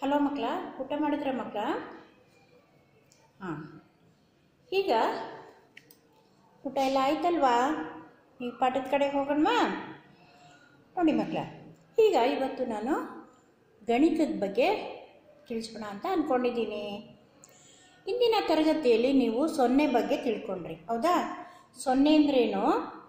Hello ಮಕ್ಕಳ ಊಟ ಮಾಡಿದ್ರ ಮಕ್ಕಳ ಹಾಂ ಈಗ ಊಟ ಎಲ್ಲ ಆಯ್ತಲ್ವಾ ಈಗ ಪಾಠದ ಕಡೆ ಹೋಗೋಣವಾ ನೋಡಿ ಮಕ್ಕಳ ಈಗ ಇವತ್ತು ನಾನು ಗಣಿತದ ಬಗ್ಗೆ ತಿಳಿಸ್ಬೋಣ ಅಂತ ಅಂದ್ಕೊಂಡಿದ್ದೀನಿ ಇಂದಿನ ತರಗತಿಯಲ್ಲಿ ನೀವು ಸೊನ್ನೆ ಬಗ್ಗೆ ತಿಳ್ಕೊಂಡ್ರಿ ಹೌದಾ ಸೊನ್ನೆ ಅಂದ್ರೇನು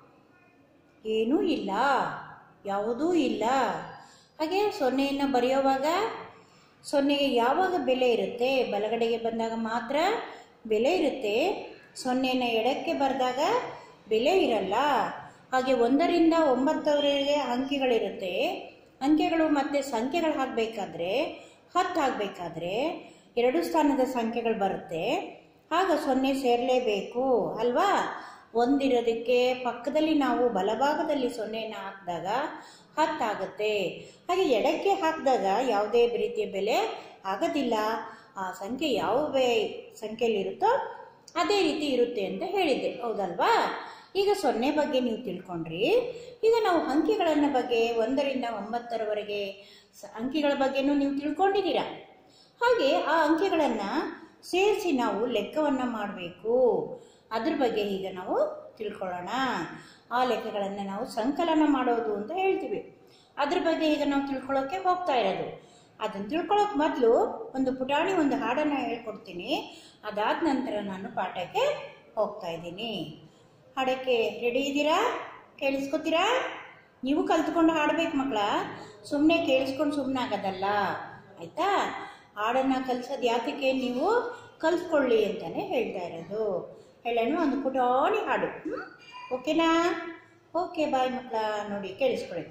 ಏನೂ ಇಲ್ಲ ಯಾವುದೂ ಇಲ್ಲ ಹಾಗೆ ಸೊನ್ನೆಯನ್ನು ಬರೆಯೋವಾಗ ಸೊನ್ನೆಗೆ ಯಾವಾಗ ಬೆಲೆ ಇರುತ್ತೆ ಬಲಗಡೆಗೆ ಬಂದಾಗ ಮಾತ್ರ ಬೆಲೆ ಇರುತ್ತೆ ಸೊನ್ನೆನ ಎಡಕ್ಕೆ ಬರೆದಾಗ ಬೆಲೆ ಇರಲ್ಲ ಹಾಗೆ ಒಂದರಿಂದ ಒಂಬತ್ತರವರೆಗೆ ಅಂಕಿಗಳಿರುತ್ತೆ ಅಂಕೆಗಳು ಮತ್ತು ಸಂಖ್ಯೆಗಳು ಹಾಕಬೇಕಾದ್ರೆ ಹತ್ತು ಹಾಕಬೇಕಾದ್ರೆ ಎರಡು ಸ್ಥಾನದ ಸಂಖ್ಯೆಗಳು ಬರುತ್ತೆ ಆಗ ಸೊನ್ನೆ ಸೇರಲೇಬೇಕು ಅಲ್ವಾ ಒಂದಿರೋದಕ್ಕೆ ಪಕ್ಕದಲ್ಲಿ ನಾವು ಬಲಭಾಗದಲ್ಲಿ ಸೊನ್ನೆನ ಹಾಕಿದಾಗ ಹತ್ತಾಗುತ್ತೆ ಹಾಗೆ ಎಡಕ್ಕೆ ಹಾಕಿದಾಗ ಯಾವುದೇ ರೀತಿಯ ಬೆಲೆ ಆಗೋದಿಲ್ಲ ಆ ಸಂಖ್ಯೆ ಯಾವ ಬೇ ಸಂಖ್ಯೆಯಲ್ಲಿರುತ್ತೋ ಅದೇ ರೀತಿ ಇರುತ್ತೆ ಅಂತ ಹೇಳಿದ್ದೆ ಹೌದಲ್ವಾ ಈಗ ಸೊನ್ನೆ ಬಗ್ಗೆ ನೀವು ತಿಳ್ಕೊಂಡ್ರಿ ಈಗ ನಾವು ಅಂಕಿಗಳನ್ನ ಬಗ್ಗೆ ಒಂದರಿಂದ ಒಂಬತ್ತರವರೆಗೆ ಸ- ಅಂಕಿಗಳ ಬಗ್ಗೆನೂ ನೀವು ತಿಳ್ಕೊಂಡಿದ್ದೀರಾ ಹಾಗೆ ಆ ಅಂಕೆಗಳನ್ನು ಸೇರಿಸಿ ನಾವು ಲೆಕ್ಕವನ್ನು ಮಾಡಬೇಕು ಅದ್ರ ಬಗ್ಗೆ ಈಗ ನಾವು ತಿಳ್ಕೊಳ್ಳೋಣ ಆ ಲೆಕ್ಕಗಳನ್ನು ನಾವು ಸಂಕಲನ ಮಾಡೋದು ಅಂತ ಹೇಳ್ತೀವಿ ಅದ್ರ ಬಗ್ಗೆ ಈಗ ನಾವು ತಿಳ್ಕೊಳ್ಳೋಕೆ ಹೋಗ್ತಾ ಇರೋದು ಅದನ್ನು ತಿಳ್ಕೊಳ್ಳೋಕೆ ಮೊದಲು ಒಂದು ಪುಟಾಣಿ ಒಂದು ಹಾಡನ್ನು ಹೇಳ್ಕೊಡ್ತೀನಿ ಅದಾದ ನಂತರ ನಾನು ಪಾಠಕ್ಕೆ ಹೋಗ್ತಾ ಇದ್ದೀನಿ ಹಾಡಕ್ಕೆ ರೆಡಿ ಇದ್ದೀರಾ ಕೇಳಿಸ್ಕೊತೀರಾ ನೀವು ಕಲ್ತ್ಕೊಂಡು ಹಾಡ್ಬೇಕು ಮಕ್ಕಳ ಸುಮ್ಮನೆ ಕೇಳಿಸ್ಕೊಂಡು ಸುಮ್ಮನೆ ಆಗೋದಲ್ಲ ಆಯ್ತಾ ಹಾಡನ್ನು ಕಲಿಸೋದು ಯಾತಕ್ಕೆ ನೀವು ಕಲ್ತ್ಕೊಳ್ಳಿ ಅಂತಾನೆ ಹೇಳ್ತಾ ಇರೋದು ಹೇಳೋಣ ಒಂದು ಪುಟಾಣಿ ಹಾಡು ಹ್ಮ್? ಓಕೆನಾ ಓಕೆ ಬಾಯ್ ಮಕ್ಕಳ ನೋಡಿ ಕೇಳಿಸ್ಕೊಳ್ಳಿ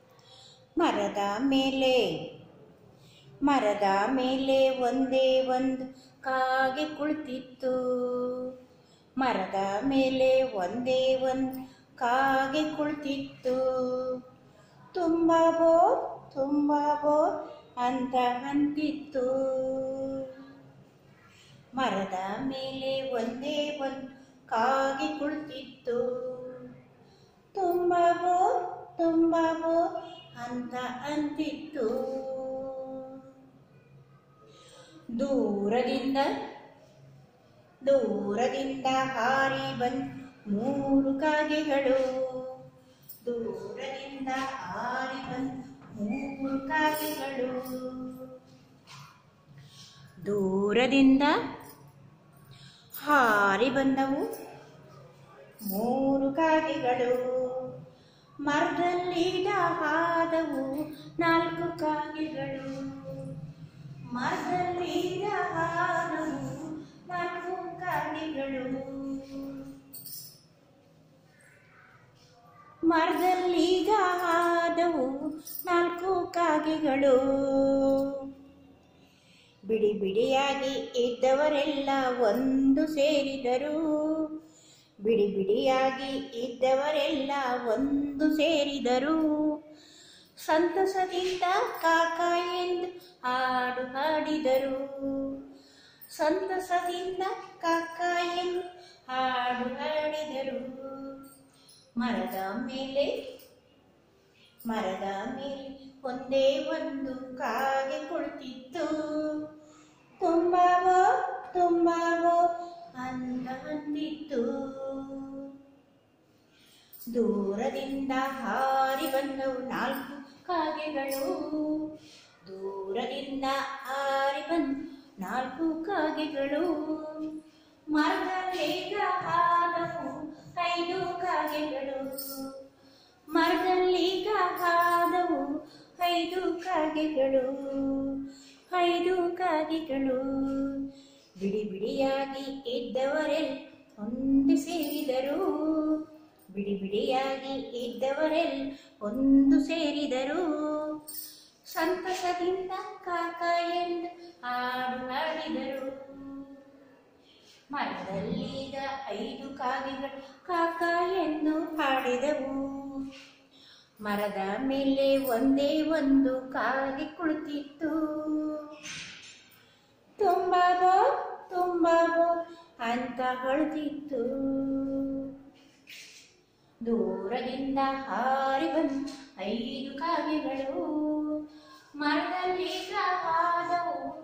ಮರದ ಮೇಲೆ ಮರದ ಮೇಲೆ ಒಂದೇ ಒಂದು ಕಾಗೆ ಕುಳಿತಿತ್ತು ಮರದ ಮೇಲೆ ಒಂದೇ ಒಂದು ಕಾಗೆ ಕುಳಿತಿತ್ತು ತುಂಬ ಬೋ ತುಂಬ ಬೋ ಅಂತ ಅಂತಿತ್ತು ಮರದ ಮೇಲೆ ಒಂದೇ ಒಂದು ಕಾಗೆ ಕುಳಿತಿತ್ತು ತುಂಬ ಬೋ ತುಂಬ ಬೋ ಅಂತ ಅಂತಿತ್ತು ದೂರದಿಂದ ದೂರದಿಂದ ಹಾರಿ ಬಂದ್ ಮೂರು ಕಾಗೆಗಳು ದೂರದಿಂದ ಹಾರಿ ಬಂದ್ ಮೂರು ಕಾಗೆಗಳು ದೂರದಿಂದ ಹಾರಿ ಬಂದವು ಮೂರು ಕಾಗೆಗಳು ಮರದಲ್ಲೀಗ ಹಾದವು ನಾಲ್ಕು ಕಾಗೆಗಳು ಮರದಲ್ಲೀಗ ಹಾದವು ನಾಲ್ಕು ಕಾಗೆಗಳು ಮರದಲ್ಲೀಗ ಹಾದವು ನಾಲ್ಕು ಕಾಗೆಗಳು ಬಿಡಿ ಬಿಡಿಯಾಗಿ ಇದ್ದವರೆಲ್ಲ ಒಂದು ಸೇರಿದರು ಬಿಡಿ ಬಿಡಿಯಾಗಿ ಇದ್ದವರೆಲ್ಲ ಒಂದು ಸೇರಿದರು ಸಂತಸದಿಂದ ಕಾಕ ಎಂದು ಹಾಡು ಹಾಡಿದರು ಸಂತಸದಿಂದ ಕಾಕ ಎಂದು ಹಾಡು ಹಾಡಿದರು ಮರದ ಮೇಲೆ ಮರದ ಮೇಲೆ ಒಂದೇ ಒಂದು ಕಾಗೆ ಕುಳಿತಿತ್ತು ತುಂಬವೋ ತುಂಬವೋ ಅಂತ ಅಂದಿತ್ತು ದೂರದಿಂದ ಹಾರಿ ಬಂದವು ನಾಲ್ಕು ಕಾಗೆಗಳು ದೂರದಿಂದ ಹಾರಿ ಬಂದ ನಾಲ್ಕು ಕಾಗೆಗಳು ಮರದಲ್ಲೀಗ ಹಾದವು ಐದು ಕಾಗೆಗಳು ಮರದಲ್ಲೀಗ ಹಾದವು ಐದು ಕಾಗೆಗಳು ಐದು ಕಾಗೆಗಳು ಬಿಡಿ ಬಿಡಿಯಾಗಿ ಇದ್ದವರೆಲ್ಲ ಒಂದು ಸೇರಿದರು ಬಿಡಿ ಬಿಡಿಯಾಗಿ ಇದ್ದವರೆಲ್ಲ ಒಂದು ಸೇರಿದರು ಸಂತಸದಿಂದ ಕಾಕ ಎಂದು ಹಾಡು ಹಾಡಿದರು ಮರದಲ್ಲೀಗ ಐದು ಕಾಗೆಗಳು ಕಾಕ ಎಂದು ಹಾಡಿದವು ಮರದ ಮೇಲೆ ಒಂದೇ ಒಂದು ಕಾಗೆ ಕುಳಿತಿತ್ತು ತುಂಬಬೋ ತುಂಬಬೋ ಅಂತ ಹೊಳೆದಿತ್ತು ದೂರದಿಂದ ಹಾರಿ ಬಂದು ಐದು ಕಾಗೆಗಳು ಮರದಲ್ಲಿ ಹಾದವು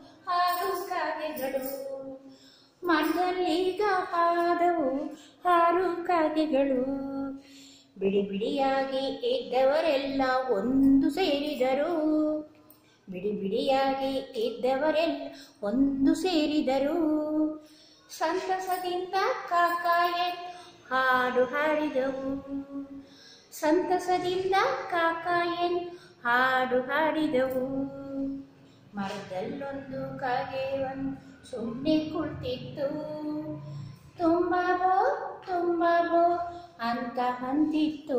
ಕಾಗೆಗಳು ಮರದಲ್ಲೀಗ ಹಾದವು ಹಾರು ಕಾಗೆಗಳು ಬಿಡಿ ಬಿಡಿಯಾಗಿ ಇದ್ದವರೆಲ್ಲ ಒಂದು ಸೇರಿದರು ಬಿಡಿ ಬಿಡಿಯಾಗಿ ಇದ್ದವರೆಲ್ಲ ಒಂದು ಸೇರಿದರು ಸಂತಸದಿಂದ ಕಾಕಾಯ ಹಾಡು ಹಾಡಿದವು ಸಂತಸದಿಂದ ಕಾಕಾಯನ್ ಹಾಡು ಹಾಡಿದವು ಮರದಲ್ಲೊಂದು ಕಾಗೆ ಒಂದು ಸುಮ್ಮನೆ ಕುಳಿತಿತ್ತು ತುಂಬ ಬೋ ತುಂಬ ಬೋ ಅಂತ ಅಂತಿತ್ತು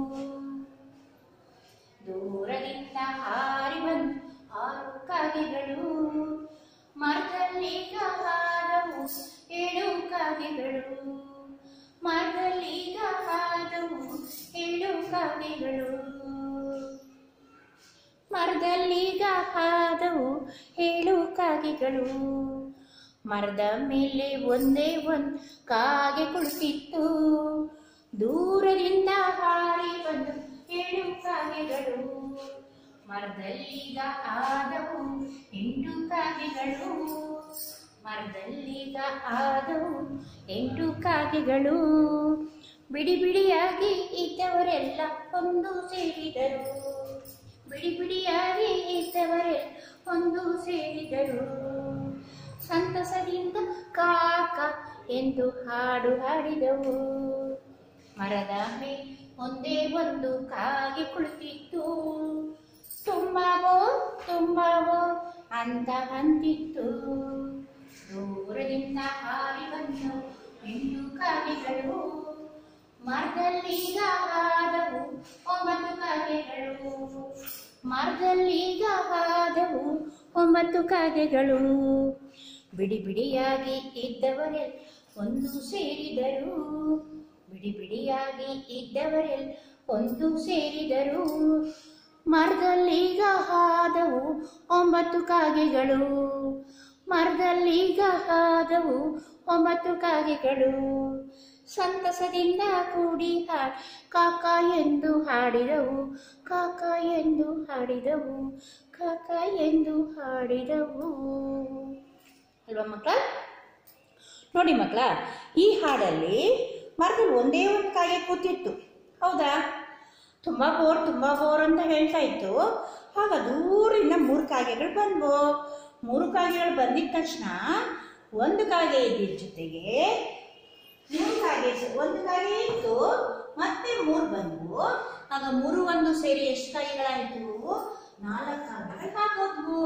ದೂರದಿಂದ ಹಾರಿ ಬಂದು ಆರು ಕಾಗೆಗಳು ಮರದಲ್ಲೀಗ ಹಾದವು ಏಳು ಕಾಗೆಗಳು ಮರದಲ್ಲೀಗ ಹಾದವು ಏಳು ಕಾಗೆಗಳು ಮರದಲ್ಲೀಗ ಹಾದವು ಏಳು ಕಾಗೆಗಳು ಮರದ ಮೇಲೆ ಒಂದೇ ಒಂದು ಕಾಗೆ ಕುಳಿತಿತ್ತು ದೂರದಿಂದ ಹಾರಿ ಬಂದು ಏಳು ಕಾಗೆಗಳು ಮರದಲ್ಲೀಗ ಆದವು ಎಂಟು ಕಾಗೆಗಳು ಮರದಲ್ಲೀಗ ಆದವು ಎಂಟು ಕಾಗೆಗಳು ಬಿಡಿ ಬಿಡಿಯಾಗಿ ಇದ್ದವರೆಲ್ಲ ಒಂದು ಸೇರಿದರು ಬಿಡಿ ಬಿಡಿಯಾಗಿ ಇದ್ದವರೆಲ್ಲ ಒಂದು ಸೇರಿದರು ಸಂತಸದಿಂದ ಕಾಕ ಎಂದು ಹಾಡು ಹಾಡಿದವು ಮರದ ಮೇಲೆ ಒಂದೇ ಒಂದು ಕಾಗೆ ಕುಳಿತಿತ್ತು ತುಂಬಾವೋ ತುಂಬಾವೋ ಅಂತ ಅಂತಿತ್ತು ದೂರದಿಂದ ಹಾರಿ ಬಂದು ಎಂಟು ಕಾಗೆಗಳು ಮರದಲ್ಲೀಗ ಹಾದವು ಒಂಬತ್ತು ಕಾಗೆಗಳು ಮರದಲ್ಲೀಗ ಹಾದವು ಒಂಬತ್ತು ಕಾಗೆಗಳು ಬಿಡಿ ಬಿಡಿಯಾಗಿ ಇದ್ದವರೆಲ್ಲ ಒಂದು ಸೇರಿದರು ಬಿಡಿ ಬಿಡಿಯಾಗಿ ಇದ್ದವರೆಲ್ಲ ಒಂದು ಸೇರಿದರು ಮರದಲ್ಲೀಗ ಹಾದವು ಒಂಬತ್ತು ಕಾಗೆಗಳು ಮರದಲ್ಲೀಗ ಹಾದವು ಒಂಬತ್ತು ಕಾಗೆಗಳು ಸಂತಸದಿಂದ ಕೂಡಿ ಹಾಡ್ ಕಾಕ ಎಂದು ಹಾಡಿದವು ಕಾಕ ಎಂದು ಹಾಡಿದವು ಕಾಕ ಎಂದು ಹಾಡಿದವು ಅಲ್ವಾ ಮಕ್ಕಳ ನೋಡಿ ಮಕ್ಕಳ ಈ ಹಾಡಲ್ಲಿ ಮರದಲ್ಲಿ ಒಂದೇ ಒಂದು ಕಾಗೆ ಕೂತಿತ್ತು ಹೌದಾ ತುಂಬ ಬೋರ್ ತುಂಬ ಬೋರ್ ಅಂತ ಹೇಳ್ತಾ ಇತ್ತು ಆಗ ದೂರಿಂದ ಮೂರು ಕಾಗೆಗಳು ಬಂದ್ವು ಮೂರು ಕಾಗೆಗಳು ಬಂದಿದ ತಕ್ಷಣ ಒಂದು ಕಾಗೆ ಇದ್ದಿದ್ದ ಜೊತೆಗೆ ಮೂರು ಕಾಗೆ ಸ- ಒಂದು ಕಾಗೆ ಇತ್ತು ಮತ್ತೆ ಮೂರು ಬಂದ್ವು ಆಗ ಮೂರು ಒಂದು ಸೇರಿ ಎಷ್ಟು ಕಾಗೆಗಳಾಯ್ತು ನಾಲ್ಕು ಕಾಗೆಗಳು ಹಾಕೋದ್ವು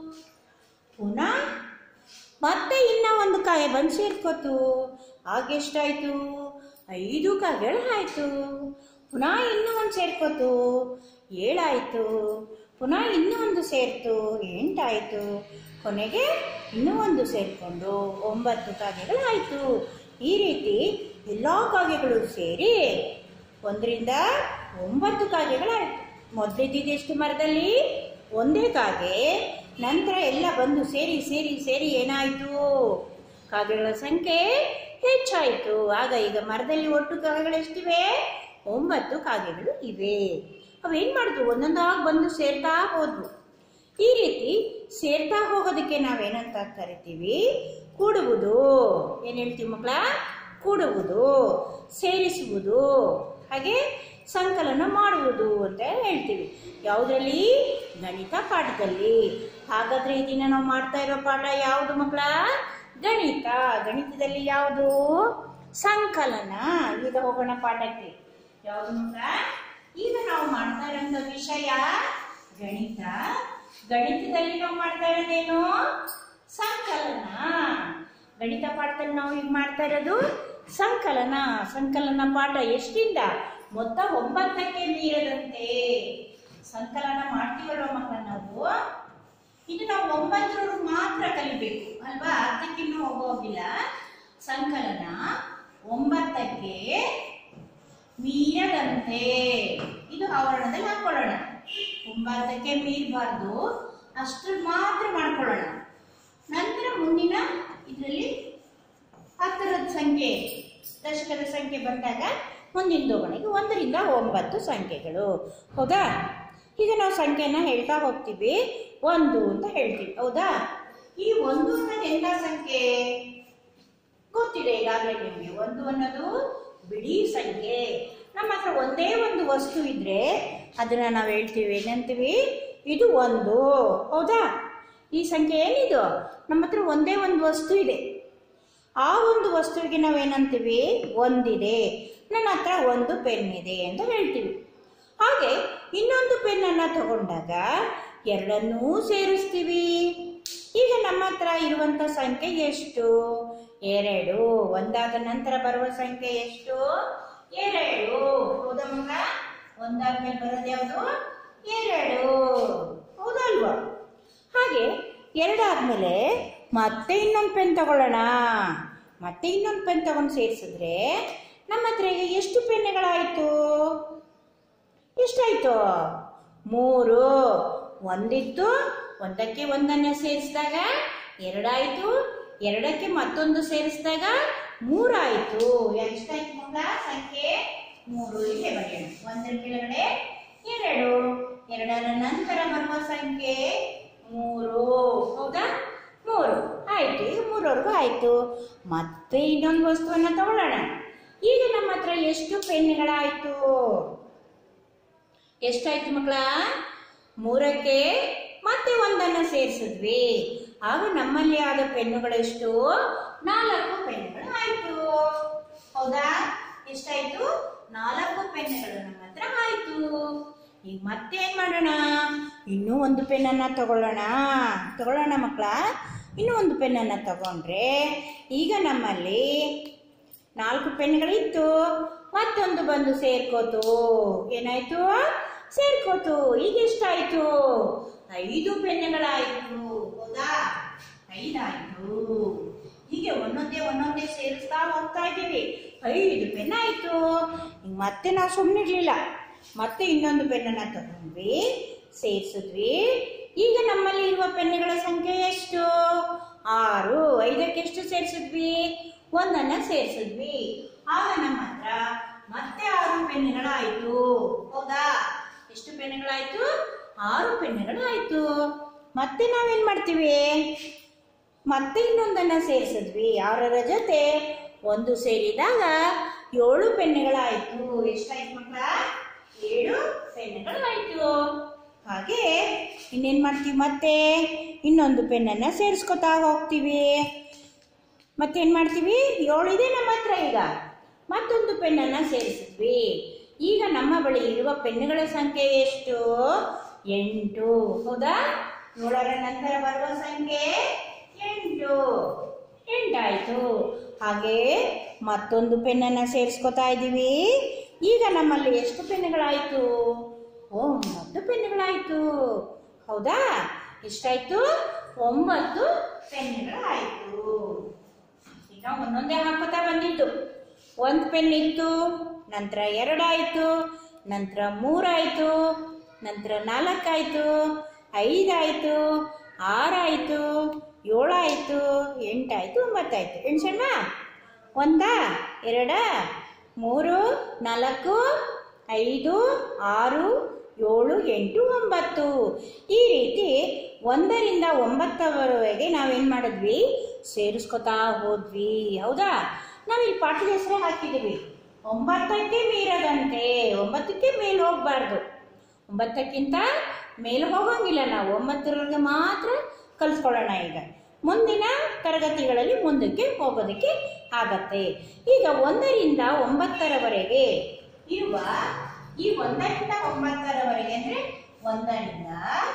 ಪುನಃ ಮತ್ತೆ ಇನ್ನ ಒಂದು ಕಾಗೆ ಬಂದು ಸೇರ್ಕೋತು ಆಗ ಎಷ್ಟಾಯ್ತು ಐದು ಕಾಗೆಗಳು ಆಯ್ತು ಪುನಃ ಇನ್ನೂ ಒಂದು ಸೇರ್ಕೋತು ಏಳಾಯ್ತು ಪುನಃ ಇನ್ನೂ ಒಂದು ಸೇರ್ತು ಎಂಟಾಯ್ತು ಕೊನೆಗೆ ಇನ್ನೂ ಒಂದು ಸೇರಿಕೊಂಡು ಒಂಬತ್ತು ಕಾಗೆಗಳು ಆಯ್ತು ಈ ರೀತಿ ಎಲ್ಲ ಕಾಗೆಗಳು ಸೇರಿ ಒಂದರಿಂದ ಒಂಬತ್ತು ಕಾಗೆಗಳಾಯ್ತು ಮೊದಲಿದ್ದಿದ್ದು ಎಷ್ಟು ಮರದಲ್ಲಿ ಒಂದೇ ಕಾಗೆ ನಂತರ ಎಲ್ಲ ಬಂದು ಸೇರಿ ಸೇರಿ ಸೇರಿ ಏನಾಯ್ತು ಕಾಗೆಗಳ ಸಂಖ್ಯೆ ಹೆಚ್ಚಾಯಿತು ಆಗ ಈಗ ಮರದಲ್ಲಿ ಒಟ್ಟು ಕಾಗೆಗಳು ಎಷ್ಟಿವೆ ಒಂಬತ್ತು ಕಾಗೆಗಳು ಇವೆ ಅವೇನ್ ಮಾಡಿದ್ವು ಒಂದೊಂದಾಗಿ ಬಂದು ಸೇರ್ತಾ ಹೋದ್ವು ಈ ರೀತಿ ಸೇರ್ತಾ ಹೋಗೋದಕ್ಕೆ ನಾವೇನಂತ ಕರಿತೀವಿ ಕೂಡುವುದು ಏನ್ ಹೇಳ್ತೀವಿ ಮಕ್ಕಳ ಕೂಡುವುದು ಸೇರಿಸುವುದು ಹಾಗೆ ಸಂಕಲನ ಮಾಡುವುದು ಅಂತ ಹೇಳ್ತೀವಿ ಯಾವುದರಲ್ಲಿ ಗಣಿತ ಪಾಠದಲ್ಲಿ ಹಾಗಾದ್ರೆ ಈ ದಿನ ನಾವು ಮಾಡ್ತಾ ಇರೋ ಪಾಠ ಯಾವುದು ಮಕ್ಕಳ ಗಣಿತ ಗಣಿತದಲ್ಲಿ ಯಾವುದು ಸಂಕಲನ ಈಗ ಹೋಗೋಣ ಪಾಠಕ್ಕೆ ಯಾವುದು ಮಕ್ಕಳ ಈಗ ನಾವು ಮಾಡ್ತಾ ಇರೋಂಥ ವಿಷಯ ಗಣಿತ ಗಣಿತದಲ್ಲಿ ನಾವು ಮಾಡ್ತಾ ಇರೋದೇನು ಸಂಕಲನ ಗಣಿತ ಪಾಠದಲ್ಲಿ ನಾವು ಈಗ ಮಾಡ್ತಾ ಇರೋದು ಸಂಕಲನ ಸಂಕಲನ ಪಾಠ ಎಷ್ಟಿಂದ ಮೊತ್ತ ಒಂಬತ್ತಕ್ಕೆ ಮೀರದಂತೆ ಸಂಕಲನ ಮಾಡ್ತೀವಲ್ವ ಮಕ್ಕಳ ನಾವು ಇದು ನಾವು ಒಂಬತ್ತರವರೆಗೂ ಮಾತ್ರ ಕಲಿಬೇಕು ಅಲ್ವಾ ಹತ್ತಕ್ಕಿನ್ನೂ ಹೋಗೋಗಿಲ್ಲ ಸಂಕಲನ ಒಂಬತ್ತಕ್ಕೆ ಮೀರದಂತೆ ಇದು ಆವರಣದಲ್ಲಿ ಹಾಕೊಳ್ಳೋಣ ಒಂಬತ್ತಕ್ಕೆ ಮೀರಬಾರ್ದು ಅಷ್ಟು ಮಾತ್ರ ಮಾಡ್ಕೊಳ್ಳೋಣ ನಂತರ ಮುಂದಿನ ಇದರಲ್ಲಿ ಹತ್ತರದ ಸಂಖ್ಯೆ ದಶಕದ ಸಂಖ್ಯೆ ಬಂದಾಗ ಮುಂದಿನ ದೋಗಣಿಗೆ ಒಂದರಿಂದ ಒಂಬತ್ತು ಸಂಖ್ಯೆಗಳು ಹೌದಾ ಈಗ ನಾವು ಸಂಖ್ಯೆನ ಹೇಳ್ತಾ ಹೋಗ್ತೀವಿ ಒಂದು ಅಂತ ಹೇಳ್ತೀವಿ ಹೌದಾ ಈ ಒಂದು ಅನ್ನೋದು ಎಂತ ಸಂಖ್ಯೆ ಗೊತ್ತಿದೆ ಈಗಾಗಲೇ ನಿಮಗೆ ಒಂದು ಅನ್ನೋದು ಬಿಡಿ ಸಂಖ್ಯೆ ನಮ್ಮ ಹತ್ರ ಒಂದೇ ಒಂದು ವಸ್ತು ಇದ್ರೆ ಅದನ್ನ ನಾವು ಹೇಳ್ತೀವಿ ಏನಂತೀವಿ ಇದು ಒಂದು ಹೌದಾ ಈ ಸಂಖ್ಯೆ ಏನಿದು ನಮ್ಮ ಹತ್ರ ಒಂದೇ ಒಂದು ವಸ್ತು ಇದೆ ಆ ಒಂದು ವಸ್ತುವಿಗೆ ನಾವೇನಂತೀವಿ ಒಂದಿದೆ ನನ್ನ ಹತ್ರ ಒಂದು ಪೆನ್ ಇದೆ ಅಂತ ಹೇಳ್ತೀವಿ ಹಾಗೆ ಇನ್ನೊಂದು ಪೆನ್ನನ್ನು ತಗೊಂಡಾಗ ಎರಡನ್ನೂ ಸೇರಿಸ್ತೀವಿ ಈಗ ನಮ್ಮ ಹತ್ರ ಇರುವಂತ ಸಂಖ್ಯೆ ಎಷ್ಟು ಎರಡು ಒಂದಾದ ನಂತರ ಬರುವ ಸಂಖ್ಯೆ ಎಷ್ಟು ಎರಡು ಹೌದಾ ಮಗ ಒಂದಾದ್ಮೇಲೆ ಬರೋದು ಯಾವುದು ಎರಡು ಹೌದಲ್ವಾ ಹಾಗೆ ಎರಡಾದ್ಮೇಲೆ ಮತ್ತೆ ಇನ್ನೊಂದು ಪೆನ್ ತಗೊಳ್ಳೋಣ ಮತ್ತೆ ಇನ್ನೊಂದು ಪೆನ್ ತಗೊಂಡು ಸೇರಿಸಿದ್ರೆ ನಮ್ಮ ಹತ್ರ ಈಗ ಎಷ್ಟು ಪೆನ್ನುಗಳಾಯಿತು ಎಷ್ಟಾಯ್ತು ಮೂರು ಒಂದಿತ್ತು ಒಂದಕ್ಕೆ ಒಂದನ್ನ ಸೇರಿಸಿದಾಗ ಎರಡಾಯ್ತು ಎರಡಕ್ಕೆ ಮತ್ತೊಂದು ಸೇರಿಸಿದಾಗ ಮೂರಾಯ್ತು ಎಷ್ಟಾಯ್ತು ಮಗ ಸಂಖ್ಯೆ ಮೂರು ಇಲ್ಲೇ ಬರೆಯೋಣ ಒಂದರ ಕೆಳಗಡೆ ಎರಡು ಎರಡರ ನಂತರ ಬರುವ ಸಂಖ್ಯೆ ಮೂರು ಹೌದಾ ಮೂರು ಆಯ್ತು ಈಗ ಮೂರವರೆಗೂ ಆಯ್ತು ಮತ್ತೆ ಇನ್ನೊಂದು ವಸ್ತುವನ್ನ ತಗೊಳ್ಳೋಣ ಈಗ ನಮ್ಮ ಹತ್ರ ಎಷ್ಟು ಪೆನ್ನುಗಳಾಯ್ತು ಎಷ್ಟಾಯ್ತು ಮಕ್ಕಳ ಮೂರಕ್ಕೆ ಮತ್ತೆ ಒಂದನ್ನು ಸೇರಿಸಿದ್ವಿ ಆಗ ನಮ್ಮಲ್ಲಿ ಆದ ಪೆನ್ನುಗಳೆಷ್ಟು ನಾಲ್ಕು ಪೆನ್ನುಗಳು ಆಯ್ತು ಹೌದಾ ಎಷ್ಟಾಯ್ತು ನಾಲ್ಕು ಪೆನ್ನುಗಳು ನಮ್ಮ ಹತ್ರ ಆಯ್ತು ಈಗ ಮತ್ತೆ ಏನ್ ಮಾಡೋಣ ಇನ್ನೂ ಒಂದು ಪೆನ್ನನ್ನ ತಗೊಳ್ಳೋಣ ತಗೊಳ್ಳೋಣ ಮಕ್ಕಳ ಇನ್ನೂ ಒಂದು ಪೆನ್ನನ್ನ ತಗೊಂಡ್ರೆ ಈಗ ನಮ್ಮಲ್ಲಿ ನಾಲ್ಕು ಪೆನ್ಗಳಿತ್ತು ಮತ್ತೊಂದು ಬಂದು ಸೇರ್ಕೋತು ಏನಾಯ್ತು ಸೇರ್ಕೋತು ಈಗ ಎಷ್ಟಾಯ್ತು ಐದು ಪೆನ್ನುಗಳಾಯ್ತು ಹೌದಾ ಐದಾಯ್ತು ಹೀಗೆ ಒಂದೊಂದೇ ಒಂದೊಂದೇ ಸೇರಿಸ್ತಾ ಹೋಗ್ತಾ ಇದ್ದೀವಿ ಐದು ಪೆನ್ ಆಯ್ತು ಈಗ ಮತ್ತೆ ನಾವು ಸುಮ್ಮನಿರ್ಲಿಲ್ಲ ಮತ್ತೆ ಇನ್ನೊಂದು ಪೆನ್ನನ್ನ ತಗೊಂಡ್ವಿ ಸೇರಿಸಿದ್ವಿ ಈಗ ನಮ್ಮಲ್ಲಿ ಇರುವ ಪೆನ್ನುಗಳ ಸಂಖ್ಯೆ ಎಷ್ಟು ಆರು ಐದಕ್ಕೆ ಎಷ್ಟು ಸೇರಿಸಿದ್ವಿ ಒಂದನ್ನ ಸೇರಿಸಿದ್ವಿ ಆಗ ನಮ್ಮ ಹತ್ರ ಮತ್ತೆ ಆರು ಪೆನ್ನುಗಳಾಯ್ತು ಹೌದಾ ಎಷ್ಟು ಪೆನ್ನುಗಳಾಯ್ತು ಆರು ಪೆನ್ನುಗಳಾಯ್ತು ಮತ್ತೆ ನಾವೇನ್ ಮಾಡ್ತೀವಿ ಮತ್ತೆ ಇನ್ನೊಂದನ್ನ ಸೇರಿಸಿದ್ವಿ ಆರರ ಜೊತೆ ಒಂದು ಸೇರಿದಾಗ ಏಳು ಪೆನ್ನುಗಳಾಯ್ತು ಎಷ್ಟಾಯ್ತು ಮಕ್ಕಳ ಏಳು ಪೆನ್ನುಗಳಾಯ್ತು ಹಾಗೆ ಇನ್ನೇನ್ ಮಾಡ್ತೀವಿ ಮತ್ತೆ ಇನ್ನೊಂದು ಪೆನ್ನನ್ನ ಸೇರಿಸ್ಕೊತಾ ಹೋಗ್ತೀವಿ ಮತ್ತೇನ್ ಮಾಡ್ತೀವಿ ಏಳು ಇದೆ ನಮ್ಮ ಹತ್ರ ಈಗ ಮತ್ತೊಂದು ಪೆನ್ನನ್ನ ಸೇರಿಸಿದ್ವಿ ಈಗ ನಮ್ಮ ಬಳಿ ಇರುವ ಪೆನ್ನುಗಳ ಸಂಖ್ಯೆ ಎಷ್ಟು ಎಂಟು ಹೌದಾ ಏಳರ ನಂತರ ಬರುವ ಸಂಖ್ಯೆ ಎಂಟು ಎಂಟಾಯ್ತು ಹಾಗೆ ಮತ್ತೊಂದು ಪೆನ್ನನ್ನ ಸೇರಿಸ್ಕೊತಾ ಇದ್ದೀವಿ ಈಗ ನಮ್ಮಲ್ಲಿ ಎಷ್ಟು ಪೆನ್ನುಗಳಾಯ್ತು ಒಂಬತ್ತು ಪೆನ್ನುಗಳಾಯ್ತು ಹೌದಾ ಎಷ್ಟಾಯ್ತು ಒಂಬತ್ತು ಪೆನ್ನುಗಳಾಯ್ತು ಈಗ ಒಂದೊಂದೇ ಹಾಕೋತಾ ಬಂದಿತ್ತು ಒಂದು ಪೆನ್ ಇತ್ತು ನಂತರ ಎರಡಾಯ್ತು ನಂತರ ಮೂರಾಯ್ತು ನಂತರ ನಾಲ್ಕಾಯ್ತು ಐದಾಯ್ತು ಆರಾಯ್ತು ಏಳಾಯ್ತು ಎಂಟಾಯ್ತು ಒಂಬತ್ತಾಯ್ತು ಎಣ್ಸಣ್ಣ ಒಂದ ಎರಡ ಮೂರು ನಾಲ್ಕು ಐದು ಆರು ಏಳು ಎಂಟು ಒಂಬತ್ತು ಈ ರೀತಿ ಒಂದರಿಂದ ಒಂಬತ್ತರವರೆಗೆ ನಾವೇನು ಮಾಡಿದ್ವಿ ಸೇರಿಸ್ಕೊತಾ ಹೋದ್ವಿ ಹೌದಾ ನಾವಿಲ್ಲಿ ಪಾಠದ ಹೆಸರೇ ಹಾಕಿದ್ದೀವಿ ಒಂಬತ್ತಕ್ಕೆ ಮೀರದಂತೆ ಒಂಬತ್ತಕ್ಕೆ ಮೇಲೆ ಹೋಗ್ಬಾರ್ದು ಒಂಬತ್ತಕ್ಕಿಂತ ಮೇಲೆ ಹೋಗಂಗಿಲ್ಲ ನಾವು ಒಂಬತ್ತರವರೆಗೆ ಮಾತ್ರ ಕಲಿಸ್ಕೊಳ್ಳೋಣ ಈಗ ಮುಂದಿನ ತರಗತಿಗಳಲ್ಲಿ ಮುಂದಕ್ಕೆ ಹೋಗೋದಕ್ಕೆ ಆಗತ್ತೆ ಈಗ ಒಂದರಿಂದ ಒಂಬತ್ತರವರೆಗೆ ಇರುವ ಈ ಒಂದರಿಂದ ಒಂಬತ್ತರವರೆಗೆ ಅಂದ್ರೆ ಒಂದರಿಂದ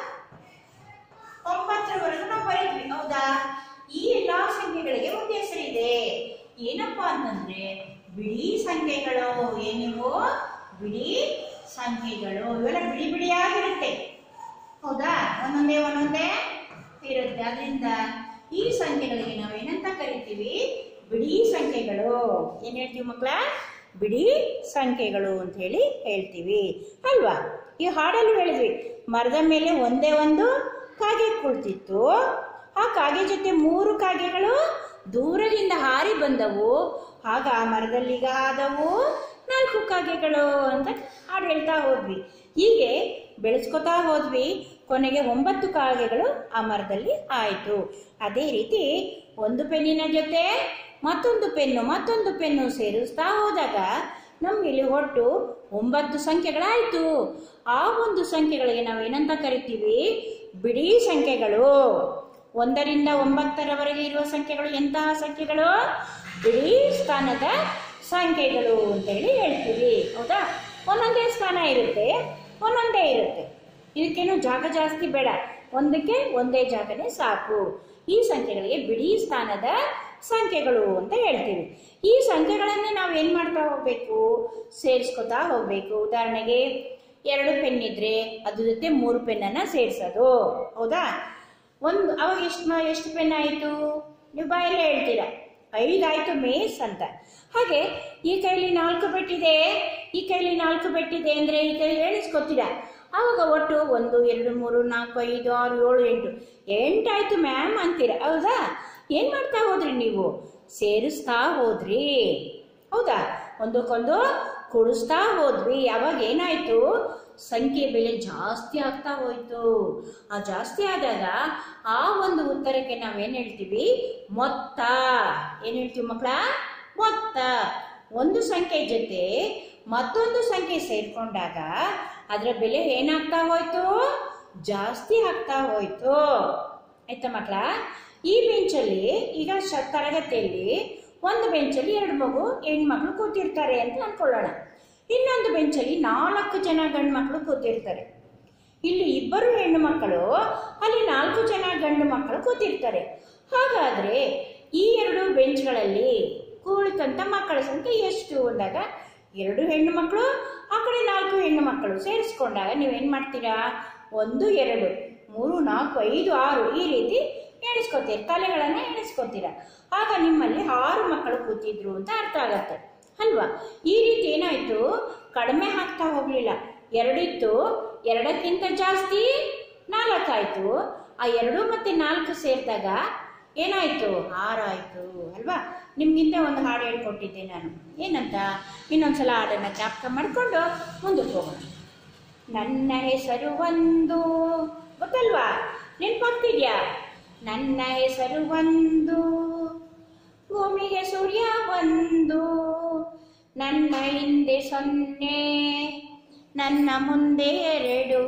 ಒಂಬತ್ತರವರೆಗೂ ನಾವು ಬರೀದ್ವಿ ಹೌದಾ ಈ ಎಲ್ಲಾ ಸಂಖ್ಯೆಗಳಿಗೆ ಒಂದು ಹೆಸರಿದೆ ಏನಪ್ಪಾ ಅಂತಂದ್ರೆ ಬಿಡಿ ಸಂಖ್ಯೆಗಳು ಏನಿವು ಬಿಡಿ ಸಂಖ್ಯೆಗಳು ಇವೆಲ್ಲ ಬಿಡಿ ಬಿಡಿಯಾಗಿರುತ್ತೆ ಹೌದಾ ಒಂದೊಂದೇ ಒಂದೊಂದೇ ಇರುತ್ತೆ ಅದರಿಂದ ಈ ಸಂಖ್ಯೆಗಳಿಗೆ ನಾವು ಏನಂತ ಕರಿತೀವಿ ಬಿಡಿ ಸಂಖ್ಯೆಗಳು ಏನ್ ಹೇಳ್ತೀವಿ ಮಕ್ಕಳ ಬಿಡಿ ಸಂಖ್ಯೆಗಳು ಅಂತ ಹೇಳಿ ಹೇಳ್ತೀವಿ ಅಲ್ವಾ ಈ ಹಾಡಲ್ಲಿ ಹೇಳಿದ್ವಿ ಮರದ ಮೇಲೆ ಒಂದೇ ಒಂದು ಕಾಗೆ ಕುಳಿತಿತ್ತು ಆ ಕಾಗೆ ಜೊತೆ ಮೂರು ಕಾಗೆಗಳು ದೂರದಿಂದ ಹಾರಿ ಬಂದವು ಆಗ ಆ ಮರದಲ್ಲಿಗ ಆದವು ನಾಲ್ಕು ಕಾಗೆಗಳು ಅಂತ ಹಾಡು ಹೇಳ್ತಾ ಹೋದ್ವಿ ಹೀಗೆ ಬೆಳೆಸ್ಕೊತಾ ಹೋದ್ವಿ ಕೊನೆಗೆ ಒಂಬತ್ತು ಕಾಗೆಗಳು ಆ ಮರದಲ್ಲಿ ಆಯಿತು ಅದೇ ರೀತಿ ಒಂದು ಪೆನ್ನಿನ ಜೊತೆ ಮತ್ತೊಂದು ಪೆನ್ನು ಮತ್ತೊಂದು ಪೆನ್ನು ಸೇರಿಸ್ತಾ ಹೋದಾಗ ನಮ್ಮಲ್ಲಿ ಒಟ್ಟು ಒಂಬತ್ತು ಸಂಖ್ಯೆಗಳಾಯಿತು ಆ ಒಂದು ಸಂಖ್ಯೆಗಳಿಗೆ ನಾವು ಏನಂತ ಕರಿತೀವಿ ಬಿಡಿ ಸಂಖ್ಯೆಗಳು ಒಂದರಿಂದ ಒಂಬತ್ತರವರೆಗೆ ಇರುವ ಸಂಖ್ಯೆಗಳು ಎಂತಹ ಸಂಖ್ಯೆಗಳು ಬಿಡಿ ಸ್ಥಾನದ ಸಂಖ್ಯೆಗಳು ಅಂತ ಹೇಳಿ ಹೇಳ್ತೀವಿ ಹೌದಾ ಒಂದೊಂದೇ ಸ್ಥಾನ ಇರುತ್ತೆ ಒಂದೊಂದೇ ಇರುತ್ತೆ ಇದಕ್ಕೇನು ಜಾಗ ಜಾಸ್ತಿ ಬೇಡ ಒಂದಕ್ಕೆ ಒಂದೇ ಜಾಗನೇ ಸಾಕು ಈ ಸಂಖ್ಯೆಗಳಿಗೆ ಬಿಡಿ ಸ್ಥಾನದ ಸಂಖ್ಯೆಗಳು ಅಂತ ಹೇಳ್ತೀವಿ ಈ ಸಂಖ್ಯೆಗಳನ್ನೇ ನಾವು ಏನು ಮಾಡ್ತಾ ಹೋಗ್ಬೇಕು ಸೇರಿಸ್ಕೊತಾ ಹೋಗ್ಬೇಕು ಉದಾಹರಣೆಗೆ ಎರಡು ಪೆನ್ ಇದ್ರೆ ಅದ್ರ ಜೊತೆ ಮೂರು ಪೆನ್ನನ್ನು ಸೇರಿಸೋದು ಹೌದಾ ಒಂದು ಅವಾಗ ಎಷ್ಟು ಎಷ್ಟು ಪೆನ್ ಆಯಿತು ನೀವು ಬಾಯಲ್ಲೇ ಹೇಳ್ತೀರಾ ಐದಾಯ್ತು ಮೇಸ್ ಅಂತ ಹಾಗೆ ಈ ಕೈಲಿ ನಾಲ್ಕು ಬೆಟ್ಟಿದೆ ಈ ಕೈಲಿ ನಾಲ್ಕು ಬೆಟ್ಟಿದೆ ಅಂದರೆ ಈ ಕೈಲಿ ಎಣಿಸ್ಕೊತೀರಾ ಆವಾಗ ಒಟ್ಟು ಒಂದು ಎರಡು ಮೂರು ನಾಲ್ಕು ಐದು ಆರು ಏಳು ಎಂಟು ಎಂಟಾಯ್ತು ಮ್ಯಾಮ್ ಅಂತೀರ ಹೌದಾ ಏನು ಮಾಡ್ತಾ ಹೋದ್ರಿ ನೀವು ಸೇರಿಸ್ತಾ ಹೋದ್ರಿ ಹೌದಾ ಒಂದಕ್ಕೊಂದು ಕೂಡಿಸ್ತಾ ಹೋದ್ವಿ ಅವಾಗ ಏನಾಯ್ತು ಸಂಖ್ಯೆ ಬೆಲೆ ಜಾಸ್ತಿ ಆಗ್ತಾ ಹೋಯ್ತು ಆ ಜಾಸ್ತಿ ಆದಾಗ ಆ ಒಂದು ಉತ್ತರಕ್ಕೆ ನಾವೇನು ಹೇಳ್ತೀವಿ ಮೊತ್ತ ಏನು ಹೇಳ್ತೀವಿ ಮಕ್ಕಳ ಮೊತ್ತ ಒಂದು ಸಂಖ್ಯೆ ಜೊತೆ ಮತ್ತೊಂದು ಸಂಖ್ಯೆ ಸೇರ್ಕೊಂಡಾಗ ಅದರ ಬೆಲೆ ಏನಾಗ್ತಾ ಹೋಯ್ತು ಜಾಸ್ತಿ ಆಗ್ತಾ ಹೋಯ್ತು ಆಯ್ತಾ ಮಕ್ಕಳ ಈ ಬೆಂಚಲ್ಲಿ ಈಗ ಶ ತರಗತಿಯಲ್ಲಿ ಒಂದು ಬೆಂಚಲ್ಲಿ ಎರಡು ಮಗು ಹೆಣ್ಮಕ್ಳು ಕೂತಿರ್ತಾರೆ ಅಂತ ಅನ್ಕೊಳ್ಳೋಣ ಇನ್ನೊಂದು ಬೆಂಚಲ್ಲಿ ನಾಲ್ಕು ಜನ ಗಂಡು ಮಕ್ಕಳು ಕೂತಿರ್ತಾರೆ ಇಲ್ಲಿ ಇಬ್ಬರು ಹೆಣ್ಣು ಮಕ್ಕಳು ಅಲ್ಲಿ ನಾಲ್ಕು ಜನ ಗಂಡು ಮಕ್ಕಳು ಕೂತಿರ್ತಾರೆ ಹಾಗಾದ್ರೆ ಈ ಎರಡು ಬೆಂಚ್ಗಳಲ್ಲಿ ಕುಳಿತಂತ ಮಕ್ಕಳ ಸಂಖ್ಯೆ ಎಷ್ಟು ಅಂದಾಗ ಎರಡು ಹೆಣ್ಣು ಮಕ್ಕಳು ಆ ಕಡೆ ನಾಲ್ಕು ಹೆಣ್ಣು ಮಕ್ಕಳು ಸೇರಿಸ್ಕೊಂಡಾಗ ನೀವೇನು ಮಾಡ್ತೀರಾ ಒಂದು ಎರಡು ಮೂರು ನಾಲ್ಕು ಐದು ಆರು ಈ ರೀತಿ ಎಣಿಸ್ಕೊತೀರಿ ತಲೆಗಳನ್ನು ಎಣಿಸ್ಕೊತೀರಾ ಆಗ ನಿಮ್ಮಲ್ಲಿ ಆರು ಮಕ್ಕಳು ಕೂತಿದ್ರು ಅಂತ ಅರ್ಥ ಆಗತ್ತೆ ಅಲ್ವಾ ಈ ರೀತಿ ಏನಾಯ್ತು ಕಡಿಮೆ ಆಗ್ತಾ ಹೋಗ್ಲಿಲ್ಲ ಎರಡಿತ್ತು ಎರಡಕ್ಕಿಂತ ಜಾಸ್ತಿ ನಾಲ್ಕಾಯ್ತು ಆ ಎರಡು ಮತ್ತೆ ನಾಲ್ಕು ಸೇರಿದಾಗ ಏನಾಯ್ತು ಆರಾಯ್ತು ಅಲ್ವಾ ನಿಮ್ಗಿಂತ ಒಂದು ಹಾಡು ಹೇಳ್ಕೊಟ್ಟಿದ್ದೆ ನಾನು ಏನಂತ ಇನ್ನೊಂದ್ಸಲ ಹಾಡನ್ನ ಜ್ಞಾಪಕ ಮಾಡಿಕೊಂಡು ಮುಂದಕ್ಕೆ ಹೋಗೋಣ ನನ್ನ ಹೆಸರು ಒಂದು ಗೊತ್ತಲ್ವಾ ನೆನ್ಪಾಗ್ತಿದ್ಯಾ ನನ್ನ ಹೆಸರು ಒಂದು ಭೂಮಿಗೆ ಸೂರ್ಯ ಒಂದು ನನ್ನ ಹಿಂದೆ ಸೊನ್ನೆ ನನ್ನ ಮುಂದೆ ಎರಡು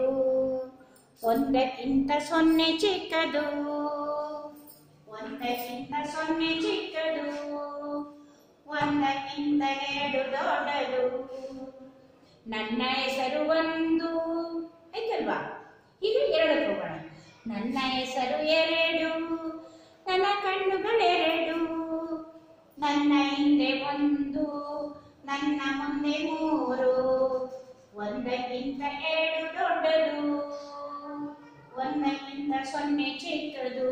ಒಂದಕ್ಕಿಂತ ಸೊನ್ನೆ ಚಿಕ್ಕದು ಒಂದಕ್ಕಿಂತ ಸೊನ್ನೆ ಚಿಕ್ಕದು ಒಂದಕ್ಕಿಂತ ಎರಡು ದೊಡ್ಡದು ನನ್ನ ಹೆಸರು ಒಂದು ಆಯ್ತಲ್ವಾ ಈಗ ಎರಡಕ್ಕೆ ಹೋಗೋಣ ನನ್ನ ಹೆಸರು ಎರಡು ನನ್ನ ಕಣ್ಣುಗಳೆರಡು ನನ್ನ ಹಿಂದೆ ಒಂದು ನನ್ನ ಮುಂದೆ ಮೂರು ಒಂದಕ್ಕಿಂತ ಎರಡು ದೊಡ್ಡದು ಒಂದಕ್ಕಿಂತ ಸೊನ್ನೆ ಚಿಕ್ಕದು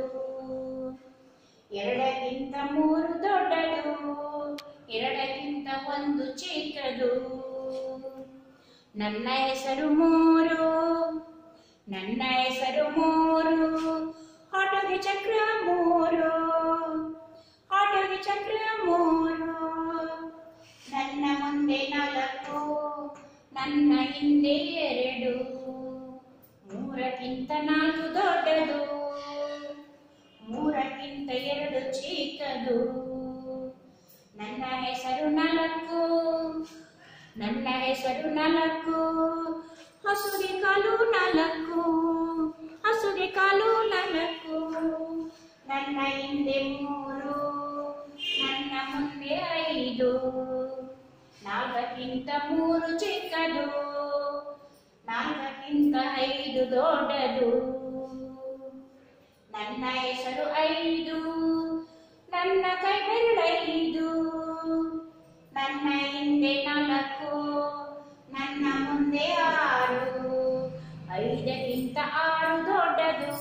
ಎರಡಕ್ಕಿಂತ ಮೂರು ದೊಡ್ಡದು ಎರಡಕ್ಕಿಂತ ಒಂದು ಚಿಕ್ಕದು ನನ್ನ ಹೆಸರು ಮೂರು ನನ್ನ ಹೆಸರು ಮೂರು ಆಟೋಗೆ ಚಕ್ರ ಮೂರು ಆಟೋಗೆ ಚಕ್ರ ಮೂರು ನನ್ನ ಮುಂದೆ ನಾಲ್ಕು ನನ್ನ ಹಿಂದೆ ಎರಡು ಮೂರಕ್ಕಿಂತ ನಾಲ್ಕು ದೊಡ್ಡದು ಮೂರಕ್ಕಿಂತ ಎರಡು ಚಿಕ್ಕದು ನನ್ನ ಹೆಸರು ನಾಲ್ಕು ನನ್ನ ಹೆಸರು ನಾಲ್ಕು ಹಸುಗೆ ಕಾಲು ನಾಲ್ಕು ಹಸುಗೆ ಕಾಲು ನಾಲ್ಕು ನನ್ನ ಹಿಂದೆ ಮೂರು ನನ್ನ ಮುಂದೆ ಐದು ನಾಲ್ಕಕ್ಕಿಂತ ಮೂರು ಚಿಕ್ಕದು ನಾಲ್ಕಕ್ಕಿಂತ ಐದು ದೊಡ್ಡದು ನನ್ನ ಹೆಸರು ಐದು ನನ್ನ ಕೈ ಬೆರಳೈದು ನನ್ನ ಹಿಂದೆ ನಾಲ್ಕು ನನ್ನ ಮುಂದೆ ಆರು ಐದಕ್ಕಿಂತ ಆರು ದೊಡ್ಡದು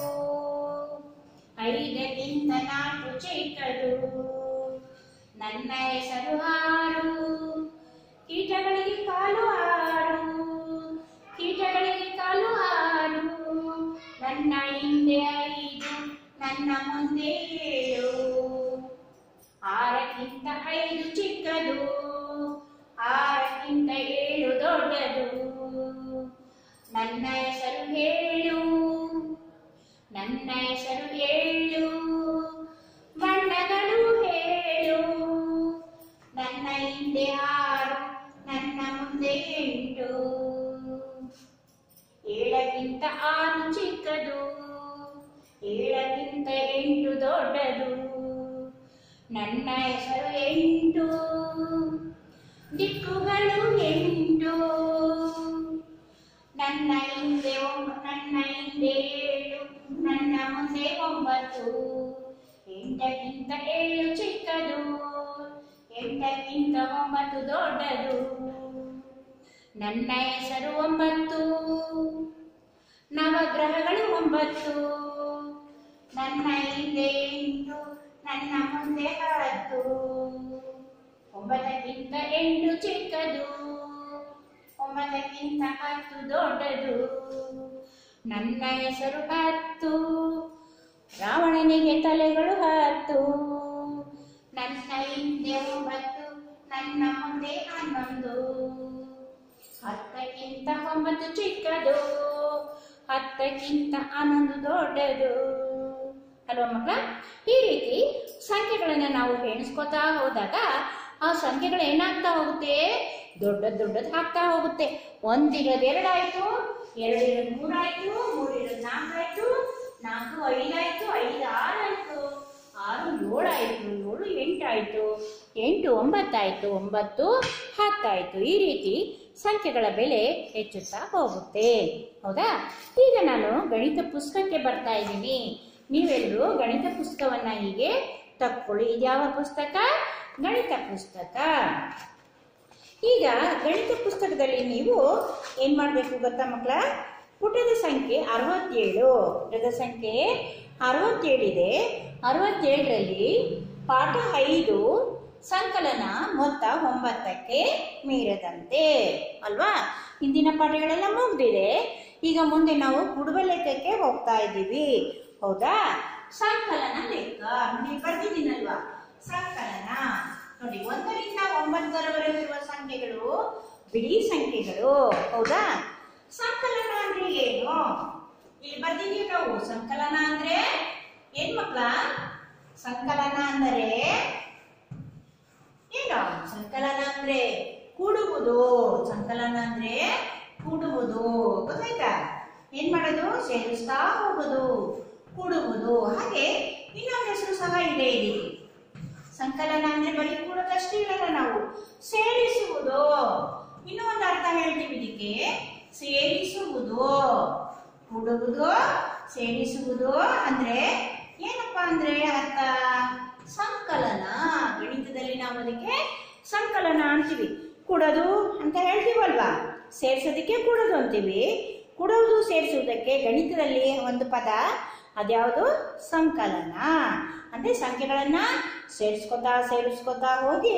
ಐದಕ್ಕಿಂತ ನಾಲ್ಕು ಚಿಕ್ಕದು ನನ್ನ ಹೆಸರು ಆರು ಕೀಟಗಳಿಗೆ ಕಾಲು ಆರು ಕೀಟಗಳಿಗೆ ಕಾಲು ಆರು ನನ್ನ ಹಿಂದೆ ಐದು ನನ್ನ ಮುಂದೆ ಏಳು ಆರಕ್ಕಿಂತ ಐದು ಚಿಕ್ಕದು ಆರಕ್ಕಿಂತ ಏಳು ದೊಡ್ಡದು ನನ್ನ ಹೆಸರು ಹೇಳು ನನ್ನ ಹೆಸರು ಏಳು ಬಣ್ಣಗಳು ಹೇಳು ನನ್ನ ಹಿಂದೆ ಆರು ನನ್ನ ಮುಂದೆ ಎಂಟು ಏಳಕ್ಕಿಂತ ಆರು ಚಿಕ್ಕದು ಏಳಕ್ಕಿಂತ ಎಂಟು ದೊಡ್ಡದು ನನ್ನ ಹೆಸರು ಎಂಟು ದಿಕ್ಕುಗಳು ಎಂಟು ನನ್ನ ಹಿಂದೆ ಒಂಬ ನನ್ನ ಹಿಂದೆ ಏಳು ನನ್ನ ಮುಂದೆ ಒಂಬತ್ತು ಎಂಟಕ್ಕಿಂತ ಏಳು ಚಿಕ್ಕದು ಎಂಟಕ್ಕಿಂತ ಒಂಬತ್ತು ದೊಡ್ಡದು ನನ್ನ ಹೆಸರು ಒಂಬತ್ತು ನವಗ್ರಹಗಳು ಒಂಬತ್ತು ನನ್ನ ಹಿಂದೆ ಎಂಟು ನನ್ನ ಮುಂದೆ ಹತ್ತು ಒಂಬತ್ತಕ್ಕಿಂತ ಎಂಟು ಚಿಕ್ಕದು ಒಂಬತ್ತಕ್ಕಿಂತ ಹತ್ತು ದೊಡ್ಡದು ನನ್ನ ಹೆಸರು ಹತ್ತು ರಾವಣನಿಗೆ ತಲೆಗಳು ಹತ್ತು ನನ್ನ ಹಿಂದೆ ಒಂಬತ್ತು ನನ್ನ ಮುಂದೆ ಹನ್ನೊಂದು ಹತ್ತಕ್ಕಿಂತ ಒಂಬತ್ತು ಚಿಕ್ಕದು ಹತ್ತಕ್ಕಿಂತ ಹನ್ನೊಂದು ದೊಡ್ಡದು ಅಲ್ವಾ ಮಕ್ಕಳ ಈ ರೀತಿ ಸಂಖ್ಯೆಗಳನ್ನು ನಾವು ಎಣಿಸ್ಕೊತಾ ಹೋದಾಗ ಆ ಸಂಖ್ಯೆಗಳು ಏನಾಗ್ತಾ ಹೋಗುತ್ತೆ ದೊಡ್ಡದು ದೊಡ್ಡದು ಆಗ್ತಾ ಹೋಗುತ್ತೆ ಒಂದಿರೋದು ಎರಡಾಯ್ತು ಎರಡಿರೋದು ಮೂರಾಯ್ತು ಮೂರಿರೋದು ನಾಲ್ಕಾಯ್ತು ನಾಲ್ಕು ಐದಾಯ್ತು ಐದು ಆರಾಯ್ತು ಆರು ಏಳಾಯ್ತು ಏಳು ಎಂಟಾಯ್ತು ಎಂಟು ಒಂಬತ್ತಾಯ್ತು ಒಂಬತ್ತು ಹತ್ತಾಯ್ತು ಈ ರೀತಿ ಸಂಖ್ಯೆಗಳ ಬೆಲೆ ಹೆಚ್ಚುತ್ತಾ ಹೋಗುತ್ತೆ ಹೌದಾ ಈಗ ನಾನು ಗಣಿತ ಪುಸ್ತಕಕ್ಕೆ ಬರ್ತಾ ಇದ್ದೀನಿ ನೀವೆಲ್ಲರೂ ಗಣಿತ ಪುಸ್ತಕವನ್ನ ಹೀಗೆ ತಕ್ಕೊಳ್ಳಿ ಇದ್ಯಾವ ಪುಸ್ತಕ ಗಣಿತ ಪುಸ್ತಕ ಈಗ ಗಣಿತ ಪುಸ್ತಕದಲ್ಲಿ ನೀವು ಏನ್ ಮಾಡಬೇಕು ಗೊತ್ತಾ ಮಕ್ಕಳ ಪುಟದ ಸಂಖ್ಯೆ ಅರವತ್ತೇಳು ಪುಟದ ಸಂಖ್ಯೆ ಅರವತ್ತೇಳಿದೆ ಅರವತ್ತೇಳರಲ್ಲಿ ಪಾಠ ಐದು ಸಂಕಲನ ಮೊತ್ತ ಒಂಬತ್ತಕ್ಕೆ ಮೀರದಂತೆ ಅಲ್ವಾ ಹಿಂದಿನ ಪಾಠಗಳೆಲ್ಲ ಮುಗ್ದಿದೆ ಈಗ ಮುಂದೆ ನಾವು ಕುಡುಬ ಲೆಕ್ಕಕ್ಕೆ ಹೋಗ್ತಾ ಇದ್ದೀವಿ ಹೌದಾ ಸಂಕಲನ ಲೆಕ್ಕ ನೋಡಿ ಬರ್ದಿದ್ದೀನಲ್ವಾ ಸಂಕಲನ ನೋಡಿ ಒಂದರಿಂದ ಒಂಬತ್ತರವರೆಗೂ ಇರುವ ಸಂಖ್ಯೆಗಳು ಬಿಡಿ ಸಂಖ್ಯೆಗಳು ಹೌದಾ ಸಂಕಲನ ಅಂದ್ರೆ ಏನು ಇಲ್ಲಿ ಬರ್ದಿದೀವಿ ನಾವು ಸಂಕಲನ ಅಂದ್ರೆ ಏನ್ ಮಕ್ಳ ಸಂಕಲನ ಅಂದರೆ ಏನು ಸಂಕಲನ ಅಂದ್ರೆ ಕೂಡುವುದು ಸಂಕಲನ ಅಂದ್ರೆ ಕೂಡುವುದು ಗೊತ್ತಾಯ್ತಾ ಏನ್ ಮಾಡೋದು ಸೇರಿಸ್ತಾ ಹೋಗೋದು ಕೂಡುವುದು ಹಾಗೆ ಇನ್ನೊಂದು ಹೆಸರು ಸಹ ಇದೆ ಇಲ್ಲಿ ಸಂಕಲನ ಅಂದ್ರೆ ಬರೀ ಕೂಡೋದಷ್ಟೇ ಇರಲ್ಲ ನಾವು ಸೇರಿಸುವುದು ಇನ್ನೂ ಒಂದು ಅರ್ಥ ಹೇಳ್ತೀವಿ ಇದಕ್ಕೆ ಸೇರಿಸುವುದು ಕೂಡುವುದು ಸೇರಿಸುವುದು ಅಂದ್ರೆ ಏನಪ್ಪಾ ಅಂದ್ರೆ ಅರ್ಥ ಸಂಕಲನ ಗಣಿತದಲ್ಲಿ ನಾವು ಅದಕ್ಕೆ ಸಂಕಲನ ಅಂತೀವಿ ಕೂಡೋದು ಅಂತ ಹೇಳ್ತೀವಲ್ವಾ ಸೇರ್ಸೋದಕ್ಕೆ ಕೂಡೋದು ಅಂತೀವಿ ಕೂಡೋದು ಸೇರಿಸುವುದಕ್ಕೆ ಗಣಿತದಲ್ಲಿ ಒಂದು ಪದ ಅದ್ಯಾವುದು ಸಂಕಲನ ಅಂದ್ರೆ ಸಂಖ್ಯೆಗಳನ್ನ ಸೇರಿಸ್ಕೊತಾ ಸೇರಿಸ್ಕೊತಾ ಹೋಗಿ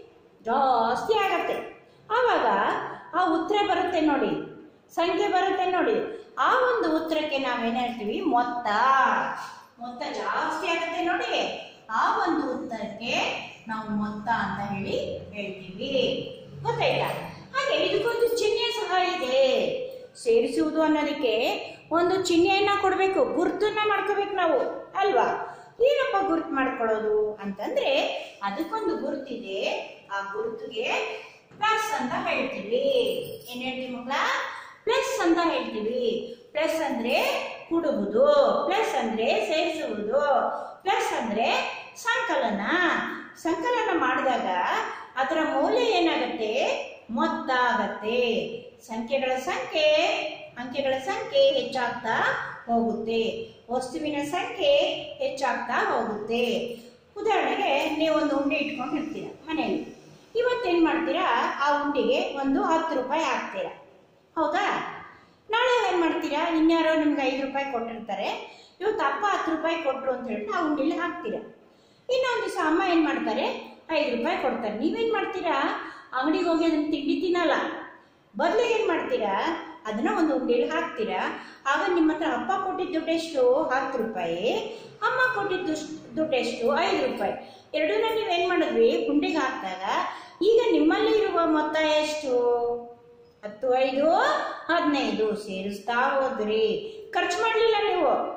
ಜಾಸ್ತಿ ಆಗತ್ತೆ ಆವಾಗ ಆ ಉತ್ತರ ಬರುತ್ತೆ ನೋಡಿ ಸಂಖ್ಯೆ ಬರುತ್ತೆ ನೋಡಿ ಆ ಒಂದು ಉತ್ತರಕ್ಕೆ ನಾವೇನ್ ಹೇಳ್ತೀವಿ ಮೊತ್ತ ಮೊತ್ತ ಜಾಸ್ತಿ ಆಗತ್ತೆ ನೋಡಿ ಆ ಒಂದು ಉತ್ತರಕ್ಕೆ ನಾವು ಮೊತ್ತ ಅಂತ ಹೇಳಿ ಹೇಳ್ತೀವಿ ಗೊತ್ತಾಯ್ತಾ ಹಾಗೆ ಇದಕ್ಕೊಂದು ಚಿಹ್ನೆ ಸಹ ಇದೆ ಸೇರಿಸುವುದು ಅನ್ನೋದಕ್ಕೆ ಒಂದು ಚಿಹ್ನೆಯನ್ನ ಕೊಡಬೇಕು ಗುರುತನ್ನ ಮಾಡ್ಕೋಬೇಕು ನಾವು ಅಲ್ವಾ ಏನಪ್ಪ ಗುರುತು ಮಾಡ್ಕೊಳ್ಳೋದು ಅಂತಂದ್ರೆ ಅದಕ್ಕೊಂದು ಗುರುತಿದೆ ಆ ಗುರುತಿಗೆ ಪ್ಲಸ್ ಅಂತ ಹೇಳ್ತೀವಿ ಏನ್ ಹೇಳ್ತೀವಿ ಮಕ್ಕಳ ಪ್ಲಸ್ ಅಂತ ಹೇಳ್ತೀವಿ ಪ್ಲಸ್ ಅಂದ್ರೆ ಕೂಡುವುದು ಪ್ಲಸ್ ಅಂದ್ರೆ ಸೇರಿಸುವುದು ಪ್ಲಸ್ ಅಂದ್ರೆ ಸಂಕಲನ ಸಂಕಲನ ಮಾಡಿದಾಗ ಅದರ ಮೌಲ್ಯ ಏನಾಗತ್ತೆ ಮೊತ್ತ ಆಗತ್ತೆ ಸಂಖ್ಯೆಗಳ ಸಂಖ್ಯೆ ಅಂಕೆಗಳ ಸಂಖ್ಯೆ ಹೆಚ್ಚಾಗ್ತಾ ಹೋಗುತ್ತೆ ವಸ್ತುವಿನ ಸಂಖ್ಯೆ ಹೆಚ್ಚಾಗ್ತಾ ಹೋಗುತ್ತೆ ಉದಾಹರಣೆಗೆ ನೀವು ಒಂದು ಉಂಡೆ ಇಟ್ಕೊಂಡಿರ್ತೀರ ಮನೆಯಲ್ಲಿ ಇವತ್ತೇನ್ ಮಾಡ್ತೀರಾ ಆ ಉಂಡೆಗೆ ಒಂದು ಹತ್ತು ರೂಪಾಯಿ ಹಾಕ್ತೀರಾ ಹೌದಾ ನಾಳೆ ಏನ್ ಮಾಡ್ತೀರಾ ಇನ್ಯಾರೋ ನಿಮ್ಗೆ ಐದು ರೂಪಾಯಿ ಕೊಟ್ಟಿರ್ತಾರೆ ಇವತ್ತು ಅಪ್ಪ ಹತ್ತು ರೂಪಾಯಿ ಕೊಟ್ರು ಅಂತ ಹೇಳ್ಬಿಟ್ಟು ಆ ಉಂಡೆಲಿ ಹಾಕ್ತೀರಾ ಇನ್ನೊಂದು ದಿವಸ ಅಮ್ಮ ಏನ್ ಮಾಡ್ತಾರೆ ಐದು ರೂಪಾಯಿ ಕೊಡ್ತಾರೆ ನೀವೇನ್ ಮಾಡ್ತೀರಾ ಅಂಗಡಿಗೆ ಹೋಗಿ ಅದನ್ನ ತಿಂಡಿ ತಿನ್ನಲ್ಲ ಬದಲಿಗೆ ಏನ್ ಮಾಡ್ತೀರಾ ಅದನ್ನ ಒಂದು ಉಂಡೆಲಿ ಹಾಕ್ತೀರಾ ಆಗ ನಿಮ್ಮ ಹತ್ರ ಅಪ್ಪ ಕೊಟ್ಟಿದ್ದ ದುಡ್ಡು ಎಷ್ಟು ಹತ್ತು ರೂಪಾಯಿ ಅಮ್ಮ ಕೊಟ್ಟಿದ್ದು ದುಡ್ಡು ಎಷ್ಟು ಐದು ರೂಪಾಯಿ ಎರಡನ್ನ ನೀವೇನ್ ಮಾಡಿದ್ವಿ ಉಂಡೆಗೆ ಹಾಕಿದಾಗ ಈಗ ನಿಮ್ಮಲ್ಲಿ ಇರುವ ಮೊತ್ತ ಎಷ್ಟು ಹತ್ತು ಐದು ಹದಿನೈದು ಸೇರಿಸ್ತಾ ಹೋದ್ರಿ ಖರ್ಚು ಮಾಡಲಿಲ್ಲ ನೀವು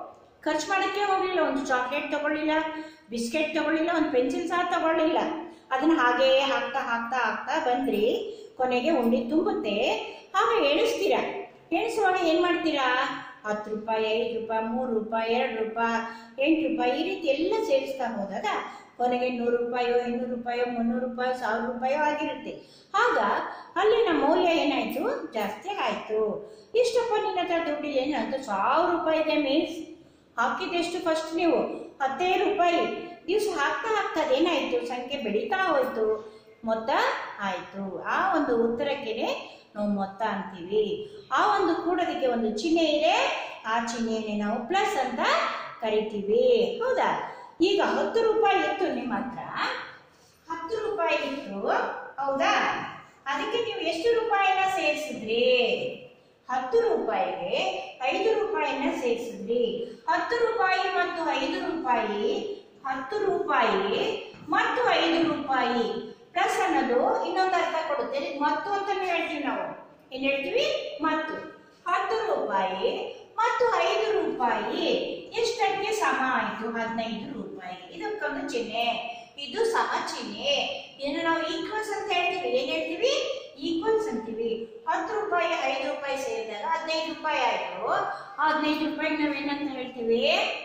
ಖರ್ಚು ಮಾಡೋಕ್ಕೆ ಹೋಗಲಿಲ್ಲ ಒಂದು ಚಾಕ್ಲೇಟ್ ತಗೊಳ್ಳಿಲ್ಲ ಬಿಸ್ಕೆಟ್ ತಗೊಳ್ಳಿಲ್ಲ ಒಂದು ಪೆನ್ಸಿಲ್ ಸಹ ತಗೊಳ್ಳಿಲ್ಲ ಅದನ್ನ ಹಾಗೇ ಹಾಕ್ತಾ ಹಾಕ್ತಾ ಹಾಕ್ತಾ ಬಂದ್ರಿ ಕೊನೆಗೆ ಉಂಡಿ ತುಂಬುತ್ತೆ ಆಗ ಎಣಿಸ್ತೀರಾ ಎಣಿಸುವಾಗ ಏನು ಮಾಡ್ತೀರಾ ಹತ್ತು ರೂಪಾಯಿ ಐದು ರೂಪಾಯಿ ಮೂರು ರೂಪಾಯಿ ಎರಡು ರೂಪಾಯಿ ಎಂಟು ರೂಪಾಯಿ ಈ ರೀತಿ ಎಲ್ಲ ಸೇರಿಸ್ತಾ ಹೋದಾಗ ಕೊನೆಗೆ ನೂರು ರೂಪಾಯೋ ಇನ್ನೂರು ರೂಪಾಯೋ ಮುನ್ನೂರು ರೂಪಾಯಿ ಸಾವಿರ ರೂಪಾಯೋ ಆಗಿರುತ್ತೆ ಆಗ ಅಲ್ಲಿನ ಮೌಲ್ಯ ಏನಾಯ್ತು ಜಾಸ್ತಿ ಆಯ್ತು ಇಷ್ಟಪ್ಪ ನಿನ್ನ ಹತ್ರ ದುಡ್ಡು ಏನು ಅಂತ ಸಾವಿರ ರೂಪಾಯಿ ಇದೆ ಮೀನ್ಸ್ ಹಾಕಿದ್ದೆಷ್ಟು ಫಸ್ಟ್ ನೀವು ಹತ್ತೇ ರೂಪಾಯಿ ದಿವಸ ಹಾಕ್ತಾ ಹಾಕ್ತಾ ಅದೇನಾಯ್ತು ಸಂಖ್ಯೆ ಬೆಳೀತಾ ಹೋಯ್ತು ಮೊತ್ತ ಆಯ್ತು ಆ ಒಂದು ಉತ್ತರಕ್ಕೆನೆ ನಾವು ಮೊತ್ತ ಅಂತೀವಿ ಆ ಒಂದು ಕೂಡೋದಕ್ಕೆ ಒಂದು ಚಿಹ್ನೆ ಇದೆ ಆ ಚಿಹ್ನೆಯನ್ನೇ ನಾವು ಪ್ಲಸ್ ಅಂತ ಕರಿತೀವಿ ಹೌದಾ ಈಗ ಹತ್ತು ರೂಪಾಯಿ ಇತ್ತು ನಿಮ್ಮ ಹತ್ರ ಹತ್ತು ರೂಪಾಯಿ ಇತ್ತು ಹೌದಾ ಅದಕ್ಕೆ ನೀವು ಎಷ್ಟು ರೂಪಾಯಿನ ಸೇರಿಸಿದ್ರಿ ಹತ್ತು ರೂಪಾಯಿಗೆ ಐದು ರೂಪಾಯಿನ ಸೇರಿಸಿದ್ರಿ ಹತ್ತು ರೂಪಾಯಿ ಮತ್ತು ಐದು ರೂಪಾಯಿ ಹತ್ತು ರೂಪಾಯಿ ಮತ್ತು ಐದು ರೂಪಾಯಿ ಪ್ಲಸ್ ಅನ್ನೋದು ಇನ್ನೊಂದು ಅರ್ಥ ಕೊಡುತ್ತೆ ಇದಕ್ಕೆ ಮತ್ತು ಅಂತಾನೆ ಹೇಳ್ತೀವಿ ನಾವು ಏನ್ ಹೇಳ್ತೀವಿ ಮತ್ತು ಹತ್ತು ರೂಪಾಯಿ ಮತ್ತು ಐದು ರೂಪಾಯಿ ಎಷ್ಟಕ್ಕೆ ಸಮ ಆಯ್ತು ಹದಿನೈದು ರೂಪಾಯಿ ಇದಕ್ಕೊಂದು ಚಿಹ್ನೆ ಇದು ಸಮ ಚಿಹ್ನೆ ಇದನ್ನು ನಾವು ಈಕ್ವಲ್ಸ್ ಅಂತ ಹೇಳ್ತೀವಿ ಏನ್ ಹೇಳ್ತೀವಿ ಈಕ್ವಲ್ಸ್ ಅಂತೀವಿ ಹತ್ತು ರೂಪಾಯಿ ಐದು ರೂಪಾಯಿ ಸೇರಿದಾಗ ಹದಿನೈದು ರೂಪಾಯಿ ಆಯ್ತು ಆ ಹದಿನೈದು ರೂಪಾಯಿಗೆ ನಾವೇನಂತ ಹೇಳ್ತೀವಿ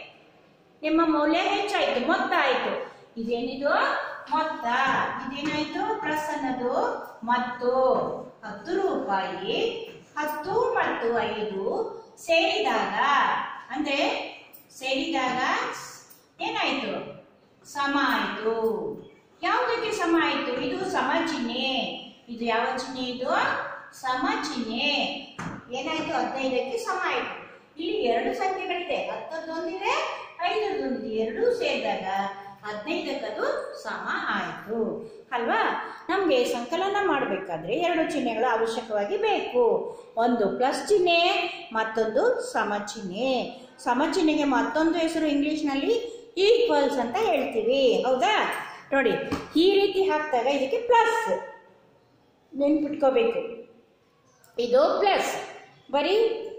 ನಿಮ್ಮ ಮೌಲ್ಯ ಹೆಚ್ಚಾಯ್ತು ಮೊತ್ತ ಆಯ್ತು ಇದೇನಿದು ಮೊತ್ತ ಇದೇನಾಯ್ತು ಪ್ಲಸ್ ಅನ್ನೋದು ಮತ್ತು ಹತ್ತು ರೂಪಾಯಿ ಹತ್ತು ಮತ್ತು ಐದು ಸೇರಿದಾಗ ಅಂದ್ರೆ ಸೇರಿದಾಗ ಏನಾಯ್ತು ಸಮ ಆಯ್ತು ಯಾವುದಕ್ಕೆ ಸಮ ಆಯ್ತು ಇದು ಸಮ ಚಿಹ್ನೆ ಇದು ಯಾವ ಚಿಹ್ನೆ ಇದು ಸಮ ಚಿಹ್ನೆ ಏನಾಯ್ತು ಹದಿನೈದಕ್ಕೆ ಸಮ ಆಯ್ತು ಇಲ್ಲಿ ಎರಡು ಸಂಖ್ಯೆಗಳಿದೆ ಹತ್ತದ್ದೊಂದಿದೆ ಐದರದೊಂದಿದೆ ಎರಡೂ ಸೇರಿದಾಗ ಹದಿನೈದಕ್ಕದು ಸಮ ಆಯಿತು ಅಲ್ವಾ ನಮಗೆ ಸಂಕಲನ ಮಾಡಬೇಕಾದ್ರೆ ಎರಡು ಚಿಹ್ನೆಗಳು ಅವಶ್ಯಕವಾಗಿ ಬೇಕು ಒಂದು ಪ್ಲಸ್ ಚಿಹ್ನೆ ಮತ್ತೊಂದು ಸಮ ಚಿಹ್ನೆ ಸಮ ಚಿಹ್ನೆಗೆ ಮತ್ತೊಂದು ಹೆಸರು ಇಂಗ್ಲಿಷ್ನಲ್ಲಿ ಈಕ್ವಲ್ಸ್ ಅಂತ ಹೇಳ್ತೀವಿ ಹೌದಾ ನೋಡಿ ಈ ರೀತಿ ಹಾಕಿದಾಗ ಇದಕ್ಕೆ ಪ್ಲಸ್ ನೆನ್ಪಿಟ್ಕೋಬೇಕು ಇದು ಪ್ಲಸ್ ಬರೀ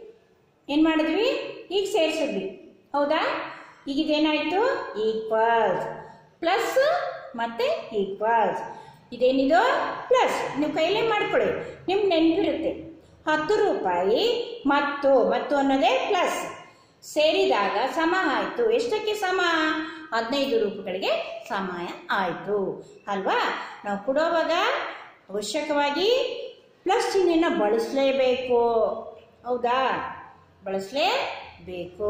ಏನು ಮಾಡಿದ್ವಿ ಈಗ ಸೇರಿಸಿದ್ವಿ ಹೌದಾ ಈಗ ಇದೇನಾಯಿತು ಈಕ್ವಲ್ಸ್ ಪ್ಲಸ್ ಮತ್ತೆ ಈಕ್ವಲ್ಸ್ ಇದೇನಿದು ಪ್ಲಸ್ ನೀವು ಕೈಲೇ ಮಾಡ್ಕೊಳ್ಳಿ ನಿಮ್ಗೆ ನೆನಪಿರುತ್ತೆ ಹತ್ತು ರೂಪಾಯಿ ಮತ್ತು ಮತ್ತು ಅನ್ನೋದೇ ಪ್ಲಸ್ ಸೇರಿದಾಗ ಸಮ ಆಯಿತು ಎಷ್ಟಕ್ಕೆ ಸಮ ಹದಿನೈದು ರೂಪಾಯಿಗಳಿಗೆ ಸಮಯ ಆಯಿತು ಅಲ್ವಾ ನಾವು ಕೊಡೋವಾಗ ಅವಶ್ಯಕವಾಗಿ ಪ್ಲಸ್ ಚಿಹ್ನೆನ ಬಳಸಲೇಬೇಕು ಹೌದಾ ಬಳಸಲೇಬೇಕು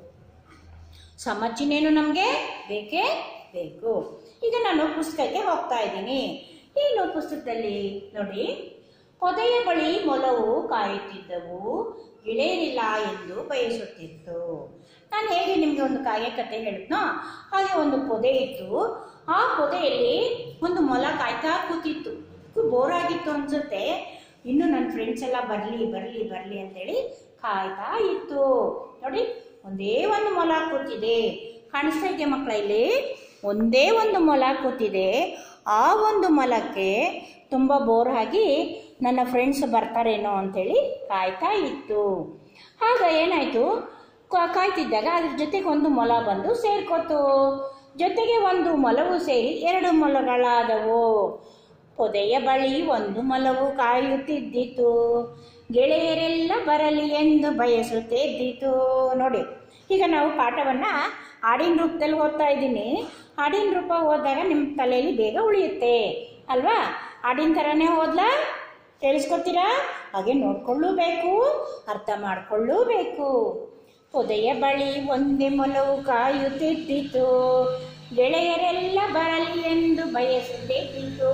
ಸಮ ಚಿಹ್ನೆನೂ ನಮಗೆ ಬೇಕೇ ಬೇಕು ಈಗ ನಾನು ಪುಸ್ತಕಕ್ಕೆ ಹೋಗ್ತಾ ಇದ್ದೀನಿ ಏನು ಪುಸ್ತಕದಲ್ಲಿ ನೋಡಿ ಪೊದೆಯ ಬಳಿ ಮೊಲವು ಕಾಯುತ್ತಿದ್ದವು ಗೆಳೆಯರಿಲ್ಲ ಎಂದು ಬಯಸುತ್ತಿತ್ತು ನಾನು ಹೇಗೆ ನಿಮಗೆ ಒಂದು ಕಾಯ ಕತೆ ಹೇಳಿದ್ನೋ ಹಾಗೆ ಒಂದು ಪೊದೆ ಇತ್ತು ಆ ಪೊದೆಯಲ್ಲಿ ಒಂದು ಮೊಲ ಕಾಯ್ತಾ ಕೂತಿತ್ತು ಬೋರ್ ಆಗಿತ್ತು ಅನ್ಸುತ್ತೆ ಇನ್ನು ನನ್ನ ಫ್ರೆಂಡ್ಸ್ ಎಲ್ಲ ಬರಲಿ ಬರಲಿ ಬರಲಿ ಅಂತೇಳಿ ಕಾಯ್ತಾ ಇತ್ತು ನೋಡಿ ಒಂದೇ ಒಂದು ಮೊಲ ಕೂತಿದೆ ಕಾಣಿಸ್ತಾ ಇದೆಯಾ ಮಕ್ಕಳ ಇಲ್ಲಿ ಒಂದೇ ಒಂದು ಮೊಲ ಕೂತಿದೆ ಆ ಒಂದು ಮೊಲಕ್ಕೆ ತುಂಬ ಬೋರ್ ಆಗಿ ನನ್ನ ಫ್ರೆಂಡ್ಸ್ ಬರ್ತಾರೇನೋ ಅಂತೇಳಿ ಕಾಯ್ತಾ ಇತ್ತು ಆಗ ಏನಾಯಿತು ಕಾಯ್ತಿದ್ದಾಗ ಅದ್ರ ಜೊತೆಗೆ ಒಂದು ಮೊಲ ಬಂದು ಸೇರ್ಕೋತು ಜೊತೆಗೆ ಒಂದು ಮೊಲವು ಸೇರಿ ಎರಡು ಮೊಲಗಳಾದವು ಪೊದೆಯ ಬಳಿ ಒಂದು ಮೊಲವು ಕಾಯುತ್ತಿದ್ದಿತು ಗೆಳೆಯರೆಲ್ಲ ಬರಲಿ ಎಂದು ಬಯಸುತ್ತಿದ್ದಿತು ನೋಡಿ ಈಗ ನಾವು ಪಾಠವನ್ನ ಹಾಡಿನ ರೂಪದಲ್ಲಿ ಓದ್ತಾ ಇದ್ದೀನಿ ಹಾಡಿನ ರೂಪ ಓದಿದಾಗ ನಿಮ್ಮ ತಲೆಯಲ್ಲಿ ಬೇಗ ಉಳಿಯುತ್ತೆ ಅಲ್ವಾ ಹಾಡಿನ ಥರನೇ ಓದ್ಲಾ ಕೇಳಿಸ್ಕೊತೀರಾ ಹಾಗೆ ನೋಡ್ಕೊಳ್ಳೂಬೇಕು ಅರ್ಥ ಮಾಡ್ಕೊಳ್ಳೂಬೇಕು ಪೊದೆಯ ಬಳಿ ಒಂದೇ ಮೊಲವು ಕಾಯುತ್ತಿದ್ದಿತು ಗೆಳೆಯರೆಲ್ಲ ಬರಲಿ ಎಂದು ಬಯಸುತ್ತಿದ್ದಿತು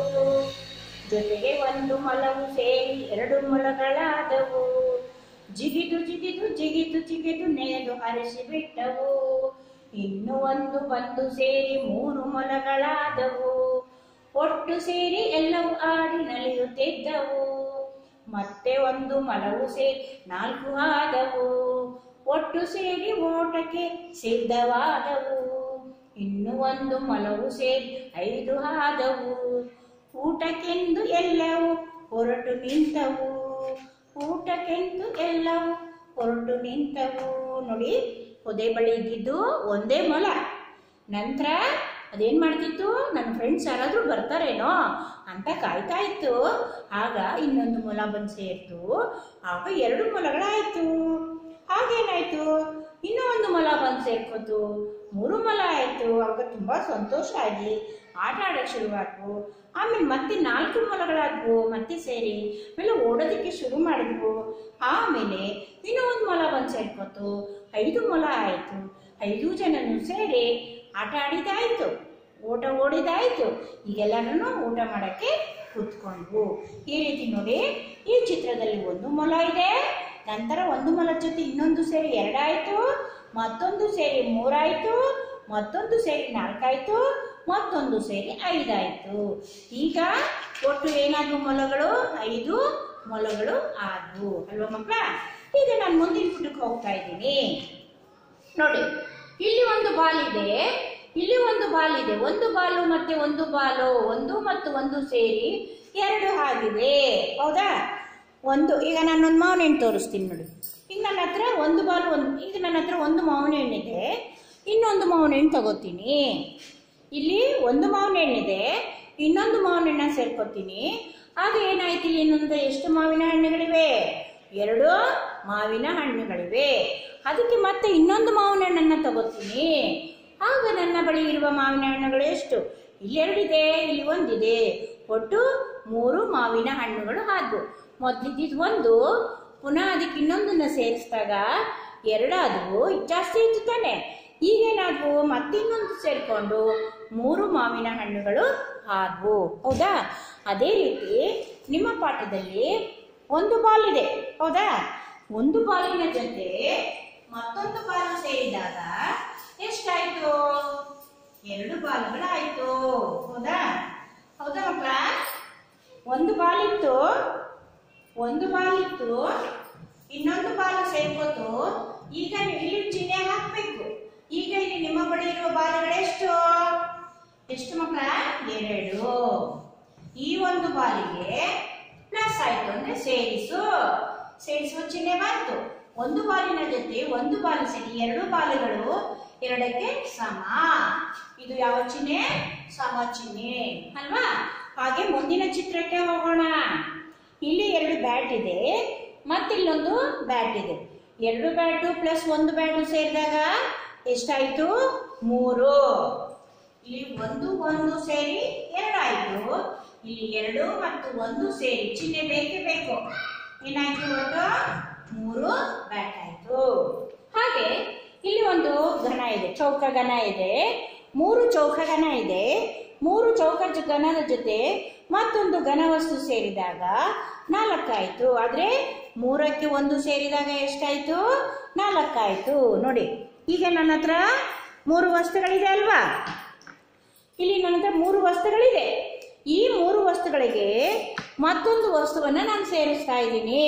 ಜೊತೆಗೆ ಒಂದು ಮೊಲವು ಸೇರಿ ಎರಡು ಮೊಲಗಳಾದವು ಜಿಗಿದು ಜಿಗಿದು ಜಿಗಿದು ಜಿಗಿದು ನೆನೆದು ಹರಿಸಿ ಬಿಟ್ಟವು ಇನ್ನು ಒಂದು ಬಂದು ಸೇರಿ ಮೂರು ಮೊಲಗಳಾದವು ಒಟ್ಟು ಸೇರಿ ಎಲ್ಲವೂ ಆಡಿ ನಲಿಯುತ್ತಿದ್ದವು ಮತ್ತೆ ಒಂದು ಮಲವು ಸೇರಿ ನಾಲ್ಕು ಆದವು ಒಟ್ಟು ಸೇರಿ ಓಟಕ್ಕೆ ಸಿದ್ಧವಾದವು ಇನ್ನು ಒಂದು ಮಲವು ಸೇರಿ ಐದು ಆದವು ಊಟಕ್ಕೆಂದು ಎಲ್ಲವೂ ಹೊರಟು ನಿಂತವು ಊಟಕ್ಕೆಂದು ಎಲ್ಲವೂ ಹೊರಟು ನಿಂತವು ನೋಡಿ ಪೊದೆ ಬಳಿ ಇದ್ದಿದ್ದು ಒಂದೇ ಮೊಲ ನಂತರ ಅದೇನ್ ಮಾಡ್ತಿತ್ತು ನನ್ನ ಫ್ರೆಂಡ್ಸ್ ಯಾರಾದ್ರೂ ಬರ್ತಾರೇನೋ ಅಂತ ಕಾಯ್ತಾ ಇತ್ತು ಆಗ ಇನ್ನೊಂದು ಮೊಲ ಬಂದು ಸೇರ್ತು ಆಗ ಎರಡು ಮೊಲಗಳಾಯ್ತು ಹಾಗೇನಾಯ್ತು ಇನ್ನೂ ಒಂದು ಮೊಲ ಬಂದು ಸೇರ್ಕೋತು ಮೂರು ಮೊಲ ಆಯ್ತು ಅವಾಗ ತುಂಬಾ ಸಂತೋಷ ಆಗಿ ಆಟ ಆಡಕ್ಕೆ ಶುರುವಾದ್ವು ಆಮೇಲೆ ಮತ್ತೆ ನಾಲ್ಕು ಮೊಲಗಳಾದ್ವು ಮತ್ತೆ ಸೇರಿ ಆಮೇಲೆ ಓಡೋದಕ್ಕೆ ಶುರು ಮಾಡಿದ್ವು ಆಮೇಲೆ ಇನ್ನೂ ಒಂದು ಮೊಲ ಬಂದು ಸೇರ್ಕೋತು ಐದು ಮೊಲ ಆಯ್ತು ಐದು ಜನನು ಸೇರಿ ಆಟ ಆಡಿದಾಯ್ತು ಊಟ ಓಡಿದಾಯ್ತು ಈಗೆಲ್ಲರೂ ಊಟ ಮಾಡಕ್ಕೆ ಕೂತ್ಕೊಂಡ್ವು ಈ ರೀತಿ ನೋಡಿ ಈ ಚಿತ್ರದಲ್ಲಿ ಒಂದು ಮೊಲ ಇದೆ ನಂತರ ಒಂದು ಮೊಲದ ಜೊತೆ ಇನ್ನೊಂದು ಸೇರಿ ಎರಡಾಯ್ತು ಮತ್ತೊಂದು ಸೇರಿ ಮೂರಾಯ್ತು ಮತ್ತೊಂದು ಸೇರಿ ನಾಲ್ಕಾಯ್ತು ಮತ್ತೊಂದು ಸೇರಿ ಐದಾಯ್ತು ಈಗ ಒಟ್ಟು ಏನಾದ್ವು ಮೊಲಗಳು ಐದು ಮೊಲಗಳು ಆದ್ವು ಅಲ್ವಾ ಮಕ್ಕಳ ಈಗ ನಾನು ಮುಂದಿನ ಪುಟಕ್ಕೆ ಹೋಗ್ತಾ ಇದ್ದೀನಿ ನೋಡಿ ಇಲ್ಲಿ ಒಂದು ಬಾಲ್ ಇದೆ ಇಲ್ಲಿ ಒಂದು ಬಾಲ್ ಇದೆ ಒಂದು ಬಾಲು ಮತ್ತೆ ಒಂದು ಬಾಲು ಒಂದು ಮತ್ತು ಒಂದು ಸೇರಿ ಎರಡು ಆಗಿವೆ ಹೌದಾ ಒಂದು ಈಗ ನಾನು ಒಂದು ಮಾವಿನ ಹಣ್ಣು ತೋರಿಸ್ತೀನಿ ನೋಡಿ ಈಗ ನನ್ನ ಹತ್ರ ಒಂದು ಬಾಲು ಒಂದು ಈಗ ನನ್ನ ಹತ್ರ ಒಂದು ಮಾವಿನ ಹಣ್ಣಿದೆ ಇನ್ನೊಂದು ಮಾವಿನ ಹಣ್ಣು ತಗೋತೀನಿ ಇಲ್ಲಿ ಒಂದು ಮಾವಿನ ಹಣ್ಣಿದೆ ಇನ್ನೊಂದು ಮಾವಿನ ಹಣ್ಣ ಸೇರ್ಕೊತೀನಿ ಆಗ ಏನಾಯ್ತು ಇಲ್ಲಿ ಇನ್ನೊಂದು ಎಷ್ಟು ಮಾವಿನ ಹಣ್ಣುಗಳಿವೆ ಎರಡು ಮಾವಿನ ಹಣ್ಣುಗಳಿವೆ ಅದಕ್ಕೆ ಮತ್ತೆ ಇನ್ನೊಂದು ಮಾವಿನ ಹಣ್ಣನ್ನ ತಗೋತೀನಿ ಆಗ ನನ್ನ ಬಳಿ ಇರುವ ಮಾವಿನ ಹಣ್ಣುಗಳು ಎಷ್ಟು ಇಲ್ಲಿ ಎರಡಿದೆ ಇಲ್ಲಿ ಒಂದಿದೆ ಒಟ್ಟು ಮೂರು ಮಾವಿನ ಹಣ್ಣುಗಳು ಆದ್ವು ಮೊದಲಿದ್ದಿದ್ದು ಒಂದು ಪುನಃ ಅದಕ್ಕೆ ಇನ್ನೊಂದನ್ನ ಸೇರಿಸಿದಾಗ ಎರಡಾದವು ಜಾಸ್ತಿ ಇತ್ತು ತಾನೆ ಈಗೇನಾದ್ವು ಮತ್ತಿನ್ನೊಂದು ಸೇರಿಕೊಂಡು ಮೂರು ಮಾವಿನ ಹಣ್ಣುಗಳು ಆದ್ವು ಹೌದಾ ಅದೇ ರೀತಿ ನಿಮ್ಮ ಪಾಠದಲ್ಲಿ ಒಂದು ಬಾಲ್ ಇದೆ ಹೌದಾ ಒಂದು ಬಾಲಿನ ಜೊತೆ ಮತ್ತೊಂದು ಬಾಲು ಸೇರಿದಾಗ ಎಷ್ಟಾಯ್ತು ಎರಡು ಬಾಲುಗಳಾಯ್ತು ಹೌದಾ ಹೌದಾ ಮಕ್ಕಳ ಒಂದು ಬಾಲಿತ್ತು ಒಂದು ಬಾಲಿತ್ತು ಇನ್ನೊಂದು ಬಾಲು ಸೇರ್ಕೋತು ಈಗ ನೀವು ಇಲ್ಲಿ ಚಿಹ್ನೆ ಹಾಕ್ಬೇಕು ಈಗ ಇಲ್ಲಿ ನಿಮ್ಮ ಬಳಿ ಇರುವ ಬಾಲುಗಳೆಷ್ಟು ಎಷ್ಟು ಮಕ್ಕಳ ಎರಡು ಈ ಒಂದು ಬಾಲಿಗೆ ಪ್ಲಸ್ ಆಯ್ತು ಅಂದ್ರೆ ಸೇರಿಸು ಸೇರಿಸುವ ಚಿಹ್ನೆ ಬಂತು ಒಂದು ಬಾಲಿನ ಜೊತೆ ಒಂದು ಬಾಲು ಸೇರಿ ಎರಡು ಬಾಲುಗಳು ಎರಡಕ್ಕೆ ಸಮ ಇದು ಯಾವ ಚಿಹ್ನೆ ಸಮ ಚಿಹ್ನೆ ಅಲ್ವಾ ಹಾಗೆ ಮುಂದಿನ ಚಿತ್ರಕ್ಕೆ ಹೋಗೋಣ ಇಲ್ಲಿ ಎರಡು ಬ್ಯಾಟ್ ಇದೆ ಮತ್ತಿಲ್ಲೊಂದು ಬ್ಯಾಟ್ ಇದೆ ಎರಡು ಬ್ಯಾಟು ಪ್ಲಸ್ ಒಂದು ಬ್ಯಾಟು ಸೇರಿದಾಗ ಎಷ್ಟಾಯ್ತು ಮೂರು ಇಲ್ಲಿ ಒಂದು ಒಂದು ಸೇರಿ ಎರಡಾಯ್ತು ಇಲ್ಲಿ ಎರಡು ಮತ್ತು ಒಂದು ಸೇರಿ ಚಿಹ್ನೆ ಬೇಕೇ ಬೇಕು ಏನಾಯ್ತು ಒಟ್ಟು ಮೂರು ಬ್ಯಾಟ್ ಆಯ್ತು ಹಾಗೆ ಇಲ್ಲಿ ಒಂದು ಘನ ಇದೆ ಚೌಕ ಘನ ಇದೆ ಮೂರು ಚೌಕ ಘನ ಇದೆ ಮೂರು ಚೌಕ ಜ- ಘನದ ಜೊತೆ ಮತ್ತೊಂದು ಘನ ವಸ್ತು ಸೇರಿದಾಗ ನಾಲ್ಕಾಯ್ತು ಆದ್ರೆ ಮೂರಕ್ಕೆ ಒಂದು ಸೇರಿದಾಗ ಎಷ್ಟಾಯ್ತು ನಾಲ್ಕಾಯ್ತು ನೋಡಿ ಈಗ ನನ್ನ ಹತ್ರ ಮೂರು ವಸ್ತುಗಳಿದೆ ಅಲ್ವಾ ಇಲ್ಲಿ ನನ್ನ ಹತ್ರ ಮೂರು ವಸ್ತುಗಳಿದೆ ಈ ಮೂರು ವಸ್ತುಗಳಿಗೆ ಮತ್ತೊಂದು ವಸ್ತುವನ್ನ ನಾನು ಸೇರಿಸ್ತಾ ಇದ್ದೀನಿ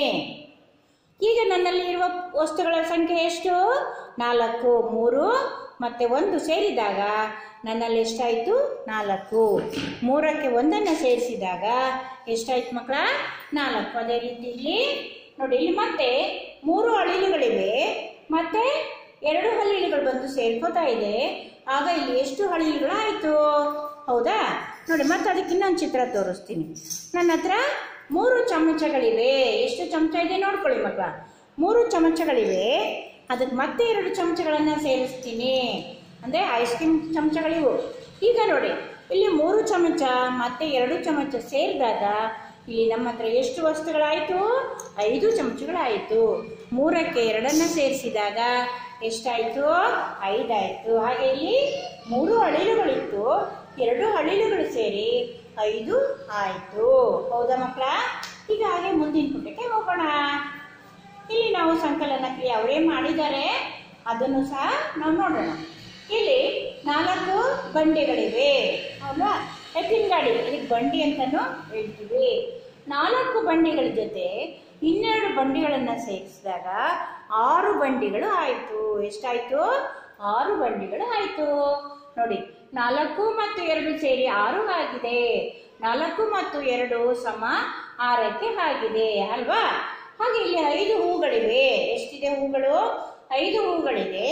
ಈಗ ನನ್ನಲ್ಲಿ ಇರುವ ವಸ್ತುಗಳ ಸಂಖ್ಯೆ ಎಷ್ಟು ನಾಲ್ಕು ಮೂರು ಮತ್ತೆ ಒಂದು ಸೇರಿದಾಗ ನನ್ನಲ್ಲಿ ಎಷ್ಟಾಯ್ತು ನಾಲ್ಕು ಮೂರಕ್ಕೆ ಒಂದನ್ನು ಸೇರಿಸಿದಾಗ ಎಷ್ಟಾಯ್ತು ಮಕ್ಕಳ ನಾಲ್ಕು ಅದೇ ರೀತಿ ಇಲ್ಲಿ ನೋಡಿ ಇಲ್ಲಿ ಮತ್ತೆ ಮೂರು ಅಳಿಲುಗಳಿವೆ ಮತ್ತೆ ಎರಡು ಹಳ್ಳಿಗಳು ಬಂದು ಸೇರ್ಕೋತಾ ಇದೆ ಆಗ ಇಲ್ಲಿ ಎಷ್ಟು ಹಳ್ಳಿಗಳು ಆಯ್ತು ಹೌದಾ ನೋಡಿ ಮತ್ತೆ ಅದಕ್ಕೆ ಇನ್ನೊಂದು ಚಿತ್ರ ತೋರಿಸ್ತೀನಿ ನನ್ನ ಹತ್ರ ಮೂರು ಚಮಚಗಳಿವೆ ಎಷ್ಟು ಚಮಚ ಇದೆ ನೋಡ್ಕೊಳ್ಳಿ ಮಕ್ಕಳ ಮೂರು ಚಮಚಗಳಿವೆ ಅದಕ್ಕೆ ಮತ್ತೆ ಎರಡು ಚಮಚಗಳನ್ನ ಸೇರಿಸ್ತೀನಿ ಅಂದ್ರೆ ಐಸ್ ಕ್ರೀಮ್ ಚಮಚಗಳಿವು ಈಗ ನೋಡಿ ಇಲ್ಲಿ ಮೂರು ಚಮಚ ಮತ್ತೆ ಎರಡು ಚಮಚ ಸೇರಿದಾಗ ಇಲ್ಲಿ ನಮ್ಮ ಹತ್ರ ಎಷ್ಟು ವಸ್ತುಗಳಾಯಿತು ಐದು ಚಮಚಗಳಾಯಿತು ಮೂರಕ್ಕೆ ಎರಡನ್ನ ಸೇರಿಸಿದಾಗ ಎಷ್ಟಾಯಿತು ಐದಾಯಿತು ಹಾಗೆ ಇಲ್ಲಿ ಮೂರು ಅಳಿಲುಗಳಿತ್ತು ಎರಡು ಅಳಿಲುಗಳು ಸೇರಿ ಐದು ಆಯಿತು ಹೌದಾ ಮಕ್ಕಳ ಈಗ ಹಾಗೆ ಮುಂದಿನ ಪುಟಕ್ಕೆ ಹೋಗೋಣ ಇಲ್ಲಿ ನಾವು ಸಂಕಲನ ಕ್ರಿಯೆ ಅವರೇ ಮಾಡಿದ್ದಾರೆ ಅದನ್ನು ಸಹ ನಾವು ನೋಡೋಣ ಇಲ್ಲಿ ನಾಲ್ಕು ಬಂಡಿಗಳಿವೆ ಅಲ್ವಾ ಎತ್ತಿನ ಗಾಡಿ ಇದಕ್ಕೆ ಬಂಡಿ ಅಂತಾನು ಹೇಳ್ತೀವಿ ನಾಲ್ಕು ಬಂಡಿಗಳ ಜೊತೆ ಇನ್ನೆರಡು ಬಂಡಿಗಳನ್ನ ಸೇರಿಸಿದಾಗ ಆರು ಬಂಡಿಗಳು ಆಯ್ತು ಎಷ್ಟಾಯ್ತು ಆರು ಬಂಡಿಗಳು ಆಯ್ತು ನೋಡಿ ನಾಲ್ಕು ಮತ್ತು ಎರಡು ಸೇರಿ ಆರು ಆಗಿದೆ ನಾಲ್ಕು ಮತ್ತು ಎರಡು ಸಮ ಆರಕ್ಕೆ ಆಗಿದೆ ಅಲ್ವಾ ಹಾಗೆ ಇಲ್ಲಿ ಐದು ಹೂಗಳಿವೆ ಎಷ್ಟಿದೆ ಹೂಗಳು ಐದು ಹೂಗಳಿದೆ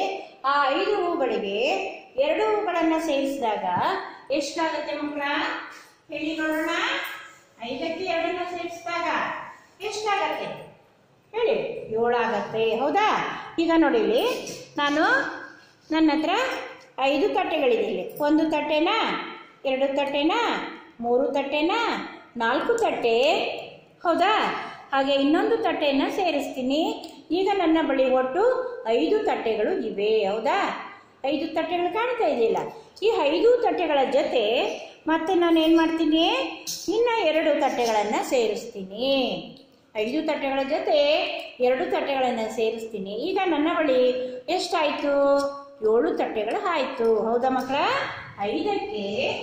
ಆ ಐದು ಹೂಗಳಿಗೆ ಎರಡು ಹೂಗಳನ್ನ ಸೇರಿಸಿದಾಗ ಎಷ್ಟಾಗತ್ತೆ ಮಕ್ಕಳ ಹೇಳಿ ನೋಡೋಣ ಐದಕ್ಕೆ ಎರಡನ್ನ ಸೇರಿಸಿದಾಗ ಎಷ್ಟಾಗತ್ತೆ ಹೇಳಿ ಏಳಾಗತ್ತೆ ಹೌದಾ ಈಗ ನೋಡಿ ಇಲ್ಲಿ ನಾನು ನನ್ನ ಹತ್ರ ಐದು ತಟ್ಟೆಗಳಿದೆ ಇಲ್ಲಿ ಒಂದು ತಟ್ಟೆನಾ ಎರಡು ತಟ್ಟೆನಾ ಮೂರು ತಟ್ಟೆನಾ ನಾಲ್ಕು ತಟ್ಟೆ ಹೌದಾ ಹಾಗೆ ಇನ್ನೊಂದು ತಟ್ಟೆಯನ್ನು ಸೇರಿಸ್ತೀನಿ ಈಗ ನನ್ನ ಬಳಿ ಒಟ್ಟು ಐದು ತಟ್ಟೆಗಳು ಇವೆ ಹೌದಾ ಐದು ತಟ್ಟೆಗಳು ಕಾಣ್ತಾ ಇದೆಯಲ್ಲ ಈ ಐದು ತಟ್ಟೆಗಳ ಜೊತೆ ಮತ್ತೆ ನಾನು ಏನು ಮಾಡ್ತೀನಿ ಇನ್ನು ಎರಡು ತಟ್ಟೆಗಳನ್ನು ಸೇರಿಸ್ತೀನಿ ಐದು ತಟ್ಟೆಗಳ ಜೊತೆ ಎರಡು ತಟ್ಟೆಗಳನ್ನು ಸೇರಿಸ್ತೀನಿ ಈಗ ನನ್ನ ಬಳಿ ಎಷ್ಟಾಯಿತು ಏಳು ತಟ್ಟೆಗಳು ಆಯಿತು ಹೌದಾ ಮಕ್ಕಳ ಐದಕ್ಕೆ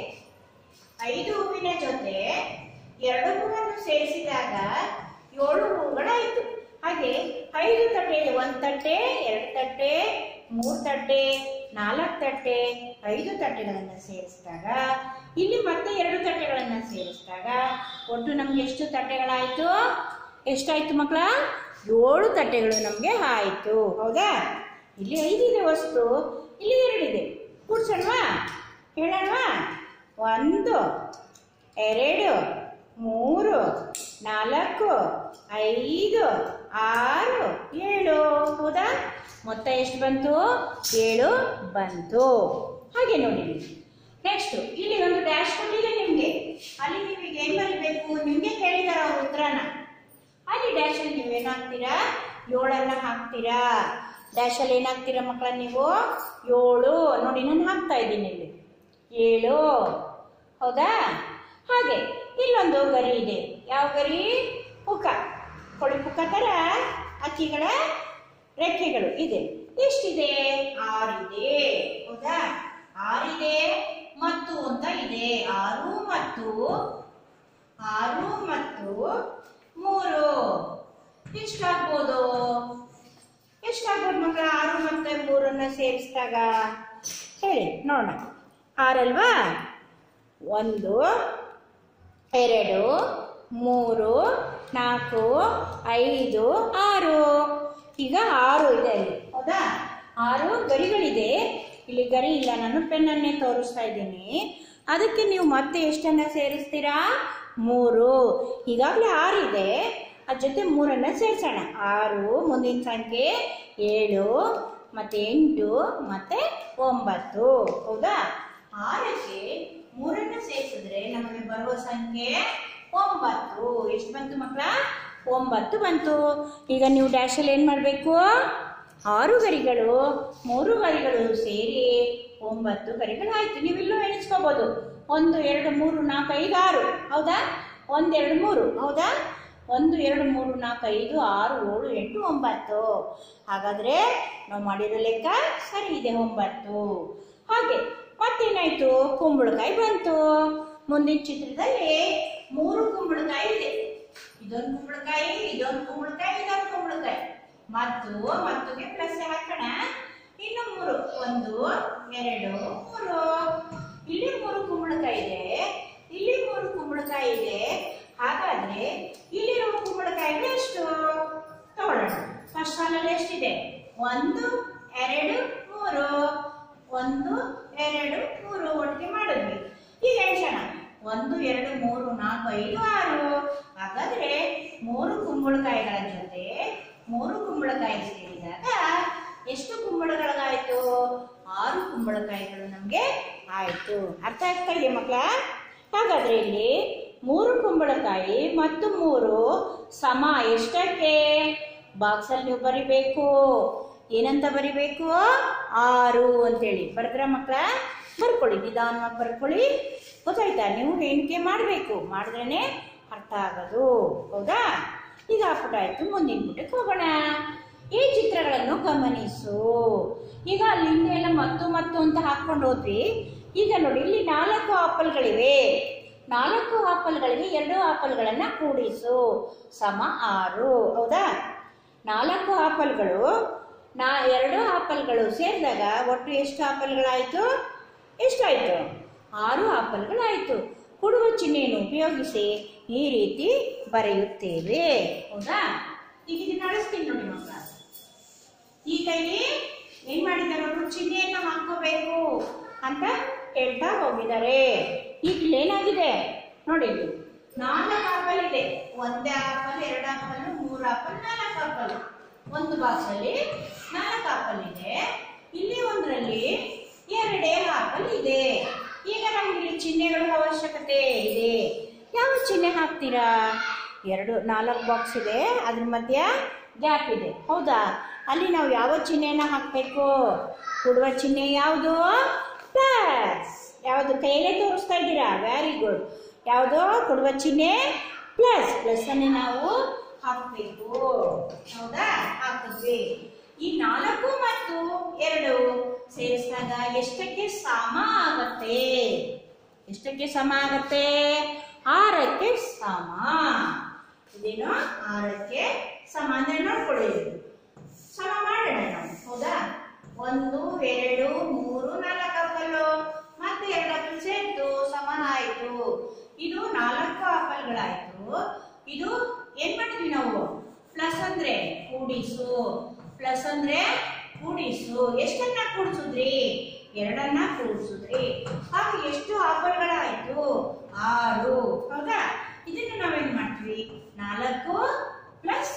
ಐದು ಹೂವಿನ ಜೊತೆ ಎರಡು ಹೂವನ್ನು ಸೇರಿಸಿದಾಗ ಏಳು ಹೂಗಳಾಯಿತು ಹಾಗೆ ಐದು ತಟ್ಟೆ ಒಂದು ತಟ್ಟೆ ಎರಡು ತಟ್ಟೆ ಮೂರು ತಟ್ಟೆ ನಾಲ್ಕು ತಟ್ಟೆ ಐದು ತಟ್ಟೆಗಳನ್ನು ಸೇರಿಸಿದಾಗ ಇಲ್ಲಿ ಮತ್ತೆ ಎರಡು ತಟ್ಟೆಗಳನ್ನು ಸೇರಿಸಿದಾಗ ಒಟ್ಟು ನಮ್ಗೆ ಎಷ್ಟು ತಟ್ಟೆಗಳಾಯಿತು ಎಷ್ಟಾಯ್ತು ಮಕ್ಕಳ ಏಳು ತಟ್ಟೆಗಳು ನಮಗೆ ಆಯಿತು ಹೌದಾ ಇಲ್ಲಿ ಐದಿದೆ ವಸ್ತು ಇಲ್ಲಿ ಎರಡಿದೆ ಕೂಡ್ಸೋಣವಾ ಹೇಳೋಣವಾ ಒಂದು ಎರಡು ಮೂರು ನಾಲ್ಕು ಐದು ಆರು ಏಳು ಹೌದಾ ಮೊತ್ತ ಎಷ್ಟು ಬಂತು ಏಳು ಬಂತು ಹಾಗೆ ನೋಡಿ ನೆಕ್ಸ್ಟ್ ಇಲ್ಲಿ ಒಂದು ಡ್ಯಾಶ್ ಕೊಟ್ಟಿದೆ ನಿಮಗೆ ಅಲ್ಲಿ ನೀವು ಈಗ ಏನ್ ಬರಿಬೇಕು ನಿಮಗೆ ಕೇಳಿದಾರ ಅವ್ರ ಉತ್ತರನ ಅಲ್ಲಿ ಡ್ಯಾಶ್ ಅಲ್ಲಿ ನೀವು ಏನಾಗ್ತೀರಾ ಏಳನ್ನ ಹಾಕ್ತೀರಾ ಡ್ಯಾಶ್ ಅಲ್ಲಿ ಏನಾಗ್ತೀರಾ ಮಕ್ಕಳ ನೀವು ಏಳು ನೋಡಿ ನಾನು ಹಾಕ್ತಾ ಇದ್ದೀನಿ ಇಲ್ಲಿ ಏಳು ಹೌದಾ ಹಾಗೆ ಇಲ್ಲೊಂದು ಗರಿ ಇದೆ ಯಾವ ಗರಿ ಪುಕ್ಕ ಕೊಳಿ ಪುಕ್ಕ ತರ ಅಕ್ಕಿಗಳ ರೆಕ್ಕೆಗಳು ಇದೆ ಎಷ್ಟಿದೆ ಆರಿದೆ ಹೌದಾ ಆರಿದೆ ಮತ್ತು ಅಂತ ಇದೆ ಆರು ಮತ್ತು ಆರು ಮತ್ತು ಮೂರು ಎಷ್ಟಾಗ್ಬೋದು ಎಷ್ಟಾಗ್ಬೋದು ಮಕ್ಕಳ ಆರು ಮತ್ತೆ ಮೂರನ್ನ ಸೇರಿಸಿದಾಗ ಹೇಳಿ ನೋಡೋಣ ಆರಲ್ವಾ ಒಂದು ಎರಡು ಮೂರು ನಾಲ್ಕು ಐದು ಆರು ಈಗ ಆರು ಇದೆ ಅಲ್ಲಿ ಹೌದಾ ಆರು ಗರಿಗಳಿದೆ ಇಲ್ಲಿ ಗರಿ ಇಲ್ಲ ನಾನು ಪೆನ್ನನ್ನೇ ತೋರಿಸ್ತಾ ಇದ್ದೀನಿ ಅದಕ್ಕೆ ನೀವು ಮತ್ತೆ ಎಷ್ಟನ್ನ ಸೇರಿಸ್ತೀರಾ ಮೂರು ಈಗಾಗಲೇ ಆರು ಇದೆ ಅದ್ರ ಜೊತೆ ಮೂರನ್ನ ಸೇರಿಸೋಣ ಆರು ಮುಂದಿನ ಸಂಖ್ಯೆ ಏಳು ಮತ್ತೆ ಎಂಟು ಮತ್ತೆ ಒಂಬತ್ತು ಹೌದಾ ಆರಕ್ಕೆ ಮೂರನ್ನ ಸೇರಿಸಿದ್ರೆ ನಮಗೆ ಬರುವ ಸಂಖ್ಯೆ ಒಂಬತ್ತು ಎಷ್ಟು ಬಂತು ಮಕ್ಕಳ ಒಂಬತ್ತು ಬಂತು ಈಗ ನೀವು ಡ್ಯಾಶಲ್ಲಿ ಏನು ಮಾಡಬೇಕು ಆರು ಗರಿಗಳು ಮೂರು ಗರಿಗಳು ಸೇರಿ ಒಂಬತ್ತು ಗರಿಗಳು ಆಯ್ತು ನೀವು ಇಲ್ಲೂ ಎಣಿಸ್ಕೋಬಹುದು ಒಂದು ಎರಡು ಮೂರು ನಾಲ್ಕು ಐದು ಆರು ಹೌದಾ ಒಂದೆರಡು ಮೂರು ಹೌದಾ ಒಂದು ಎರಡು ಮೂರು ನಾಲ್ಕು ಐದು ಆರು ಏಳು ಎಂಟು ಒಂಬತ್ತು ಹಾಗಾದ್ರೆ ನಾವು ಮಾಡಿರೋ ಲೆಕ್ಕ ಸರಿ ಇದೆ ಒಂಬತ್ತು ಹಾಗೆ ಮತ್ತೇನಾಯ್ತು ಕುಂಬಳಕಾಯಿ ಬಂತು ಮುಂದಿನ ಚಿತ್ರದಲ್ಲಿ ಮೂರು ಕುಂಬಳಕಾಯಿ ಇದೆ ಇದೊಂದು ಕುಂಬಳಕಾಯಿ ಇದೊಂದು ಕುಂಬಳಕಾಯಿ ಇದೊಂದು ಕುಂಬಳಕಾಯಿ ಮತ್ತು ಮತ್ತುಗೆ ಪ್ಲಸ್ ಹಾಕೋಣ ಇನ್ನು ಮೂರು ಒಂದು ಎರಡು ಮೂರು ಇಲ್ಲಿ ಮೂರು ಕುಂಬಳಕಾಯಿ ಇದೆ ಇಲ್ಲಿ ಮೂರು ಕುಂಬಳಕಾಯಿ ಇದೆ ಹಾಗಾದ್ರೆ ಇಲ್ಲಿರುವ ಕುಂಬಳಕಾಯಿಗಳು ಎಷ್ಟು ತಗೊಳ್ಳೋಣ ಫಸ್ಟ್ ಸಾಲಲ್ಲಿ ಎಷ್ಟಿದೆ ಒಂದು ಎರಡು ಮೂರು ಒಂದು ಎರಡು ಮೂರು ಒಟ್ಟಿಗೆ ಮಾಡಿದ್ವಿ ಈಗ ಎಣಿಸೋಣ ಒಂದು ಎರಡು ಮೂರು ನಾಲ್ಕು ಐದು ಆರು ಹಾಗಾದ್ರೆ ಮೂರು ಕುಂಬಳಕಾಯಿಗಳ ಜೊತೆ ಮೂರು ಕುಂಬಳಕಾಯಿ ಸೇರಿದಾಗ ಎಷ್ಟು ಕುಂಬಳಗಳಾಯ್ತು ಆರು ಕುಂಬಳಕಾಯಿಗಳು ನಮಗೆ ಆಯ್ತು ಅರ್ಥ ಆಗ್ತಾ ಇದೆ ಮಕ್ಕಳ ಹಾಗಾದ್ರೆ ಇಲ್ಲಿ ಮೂರು ಕುಂಬಳಕಾಯಿ ಮತ್ತು ಮೂರು ಸಮ ಎಷ್ಟಕ್ಕೆ ಬಾಕ್ಸಲ್ಲಿ ನೀವು ಬರಿಬೇಕು ಏನಂತ ಬರಿಬೇಕು ಆರು ಅಂತೇಳಿ ಬರ್ದ್ರ ಮಕ್ಕಳ ಬರ್ಕೊಳ್ಳಿ ನಿಧಾನವಾಗಿ ಬರ್ಕೊಳ್ಳಿ ಗೊತ್ತಾಯ್ತಾ ನೀವು ಎಣಿಕೆ ಮಾಡಬೇಕು ಮಾಡಿದ್ರೇನೆ ಅರ್ಥ ಆಗೋದು ಹೌದಾ ಈಗ ಆ ಪುಟ ಆಯ್ತು ಮುಂದಿನ ಪುಟಕ್ಕೆ ಹೋಗೋಣ ಈ ಚಿತ್ರಗಳನ್ನು ಗಮನಿಸು ಈಗ ಅಲ್ಲಿ ಹಿಂದೆ ಎಲ್ಲ ಮತ್ತು ಮತ್ತು ಅಂತ ಹಾಕೊಂಡು ಹೋದ್ವಿ ಈಗ ನೋಡಿ ಇಲ್ಲಿ ನಾಲ್ಕು ಆಪಲ್ಗಳಿವೆ ನಾಲ್ಕು ಆಪಲ್ಗಳಿಗೆ ಎರಡು ಆಪಲ್ಗಳನ್ನ ಕೂಡಿಸು ಸಮ ಆರು ಹೌದಾ ನಾಲ್ಕು ಆಪಲ್ಗಳು ನಾ ಎರಡು ಆಪಲ್ಗಳು ಸೇರಿದಾಗ ಒಟ್ಟು ಎಷ್ಟು ಆಪಲ್ಗಳಾಯಿತು ಎಷ್ಟಾಯಿತು ಆರು ಆಪಲ್ಗಳಾಯಿತು ಕೊಡುವ ಚಿಹ್ನೆಯನ್ನು ಉಪಯೋಗಿಸಿ ಈ ರೀತಿ ಬರೆಯುತ್ತೇವೆ ಹೌದಾ ಈಗ ಇದನ್ನ ಅಳಿಸ್ತೀನಿ ನೋಡಿ ಮಕ್ಕಳ ಈಗ ಇಲ್ಲಿ ಏನ್ ಮಾಡಿದ್ದಾರೆ ಅವರು ಚಿಹ್ನೆಯನ್ನ ಹಾಕೋಬೇಕು ಅಂತ ಹೇಳ್ತಾ ಹೋಗಿದ್ದಾರೆ ಈಗ ಇಲ್ಲೇನಾಗಿದೆ ನೋಡಿ ಇಲ್ಲಿ ನಾಲ್ಕು ಆಪಲ್ ಇದೆ ಒಂದೇ ಆಪಲ್ ಎರಡು ಆಪಲ್ ಮೂರು ಆಪಲ್ ನಾಲ್ಕು ಆಪಲ್ ಒಂದು ಬಾಕ್ಸ್ ಅಲ್ಲಿ ನಾಲ್ಕು ಆಪಲ್ ಇದೆ ಇಲ್ಲಿ ಒಂದರಲ್ಲಿ ಎರಡೇ ಆಪಲ್ ಇದೆ ಈಗ ನಮ್ಗೆ ಇಲ್ಲಿ ಚಿಹ್ನೆಗಳ ಅವಶ್ಯಕತೆ ಇದೆ ಯಾವ ಚಿಹ್ನೆ ಹಾಕ್ತೀರಾ ಎರಡು ನಾಲ್ಕು ಬಾಕ್ಸ್ ಇದೆ ಅದ್ರ ಮಧ್ಯ ಗ್ಯಾಪ್ ಇದೆ ಹೌದಾ ಅಲ್ಲಿ ನಾವು ಯಾವ ಚಿಹ್ನೆಯನ್ನ ಹಾಕಬೇಕು ಕೊಡುವ ಚಿಹ್ನೆ ಯಾವುದು ಪ್ಲಸ್ ಯಾವುದು ಕೈಯಲ್ಲೇ ತೋರಿಸ್ತಾ ಇದ್ದೀರಾ ವೆರಿ ಗುಡ್ ಯಾವುದು ಕೊಡುವ ಚಿಹ್ನೆ ಪ್ಲಸ್ ಪ್ಲಸ್ ಅನ್ನು ನಾವು ಹಾಕಬೇಕು ಹೌದಾ ಹಾಕಿದ್ವಿ ಈ ನಾಲ್ಕು ಮತ್ತು ಎರಡು ಸೇರಿಸಿದಾಗ ಎಷ್ಟಕ್ಕೆ ಸಮ ಆಗತ್ತೆ ಎಷ್ಟಕ್ಕೆ ಸಮ ಆಗತ್ತೆ ಆರಕ್ಕೆ ಸಮ ಇದೇನು ಆರಕ್ಕೆ ಸಮ ಅಂದ್ರೆ ನೋಡ್ಕೊಳ್ಳಿ ಇದು. ಸಮ ಮಾಡೋಣ ನಾವು ಹೌದಾ ಒಂದು ಎರಡು ಮೂರು ನಾಲ್ಕು ಆಪಲ್ಲು ಮತ್ತೆ ಎರಡು ಆಪಲ್ ಸೇರ್ತು ಸಮ ಆಯ್ತು ಇದು ನಾಲ್ಕು ಆಪಲ್ಗಳಾಯ್ತು ಇದು ಏನ್ ಮಾಡ್ತೀವಿ ನಾವು ಪ್ಲಸ್ ಅಂದ್ರೆ ಕೂಡಿಸು ಪ್ಲಸ್ ಅಂದ್ರೆ ಕೂಡಿಸು ಎಷ್ಟನ್ನ ಕೂಡಿಸಿದ್ರಿ ಎರಡನ್ನ ಕೂಡಿಸಿದ್ರಿ ಆಗ ಎಷ್ಟು ಆಪಲ್ಗಳಾಯ್ತು ಆರು ಹೌದಾ ಇದನ್ನ ನಾವೇನ್ ಮಾಡ್ತೀವಿ ನಾಲ್ಕು ಪ್ಲಸ್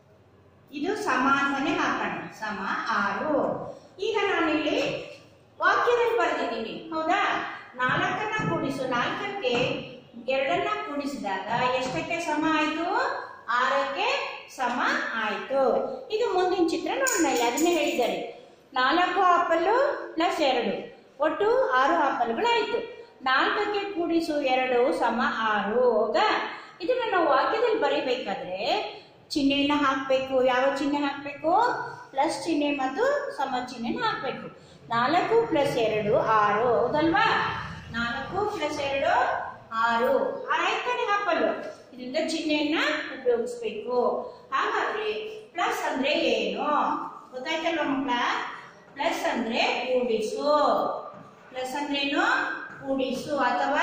ಇದು ಸಮ ಅಂತಾನೆ ಹಾಕೋಣ ಸಮ ಆರು ಈಗ ನಾನಿಲ್ಲಿ ವಾಕ್ಯದಲ್ಲಿ ಬರೆದಿದ್ದೀನಿ ಹೌದಾ ನಾಲ್ಕನ್ನ ಕೂಡಿಸು ನಾಲ್ಕಕ್ಕೆ ಎರಡನ್ನ ಕೂಡಿಸಿದಾಗ ಎಷ್ಟಕ್ಕೆ ಸಮ ಆಯ್ತು ಆರಕ್ಕೆ ಸಮ ಆಯ್ತು ಈಗ ಮುಂದಿನ ಚಿತ್ರ ನೋಡೋಣ ಇಲ್ಲಿ ಅದನ್ನೇ ಹೇಳಿದ್ದಾರೆ ನಾಲ್ಕು ಆಪಲ್ಲು ಪ್ಲಸ್ ಎರಡು ಒಟ್ಟು ಆರು ಆಪಲ್ಗಳಾಯ್ತು ನಾಲ್ಕಕ್ಕೆ ಕೂಡಿಸು ಎರಡು ಸಮ ಆರು ಹೌದಾ ಇದನ್ನ ನಾವು ವಾಕ್ಯದಲ್ಲಿ ಬರೀಬೇಕಾದ್ರೆ ಚಿಹ್ನೆಯನ್ನ ಹಾಕಬೇಕು ಯಾವ ಚಿಹ್ನೆ ಹಾಕಬೇಕು ಪ್ಲಸ್ ಚಿಹ್ನೆ ಮತ್ತು ಸಮ ಚಿಹ್ನೆನ ಹಾಕಬೇಕು ನಾಲ್ಕು ಪ್ಲಸ್ ಎರಡು ಆರು ಹೌದಲ್ವಾ ನಾಲ್ಕು ಪ್ಲಸ್ ಎರಡು ಆರು ಆರಾಯ್ತಾನೆ ಹಾಕಲ್ಲು ಇದರಿಂದ ಚಿಹ್ನೆಯನ್ನ ಉಪಯೋಗಿಸ್ಬೇಕು ಹಾಗಾದ್ರೆ ಪ್ಲಸ್ ಅಂದ್ರೆ ಏನು ಗೊತ್ತಾಯ್ತಲ್ವ ಮಕ್ಕಳ ಪ್ಲಸ್ ಅಂದ್ರೆ ಕೂಡಿಸು ಪ್ಲಸ್ ಅಂದ್ರೆ ಏನು ಕೂಡಿಸು ಅಥವಾ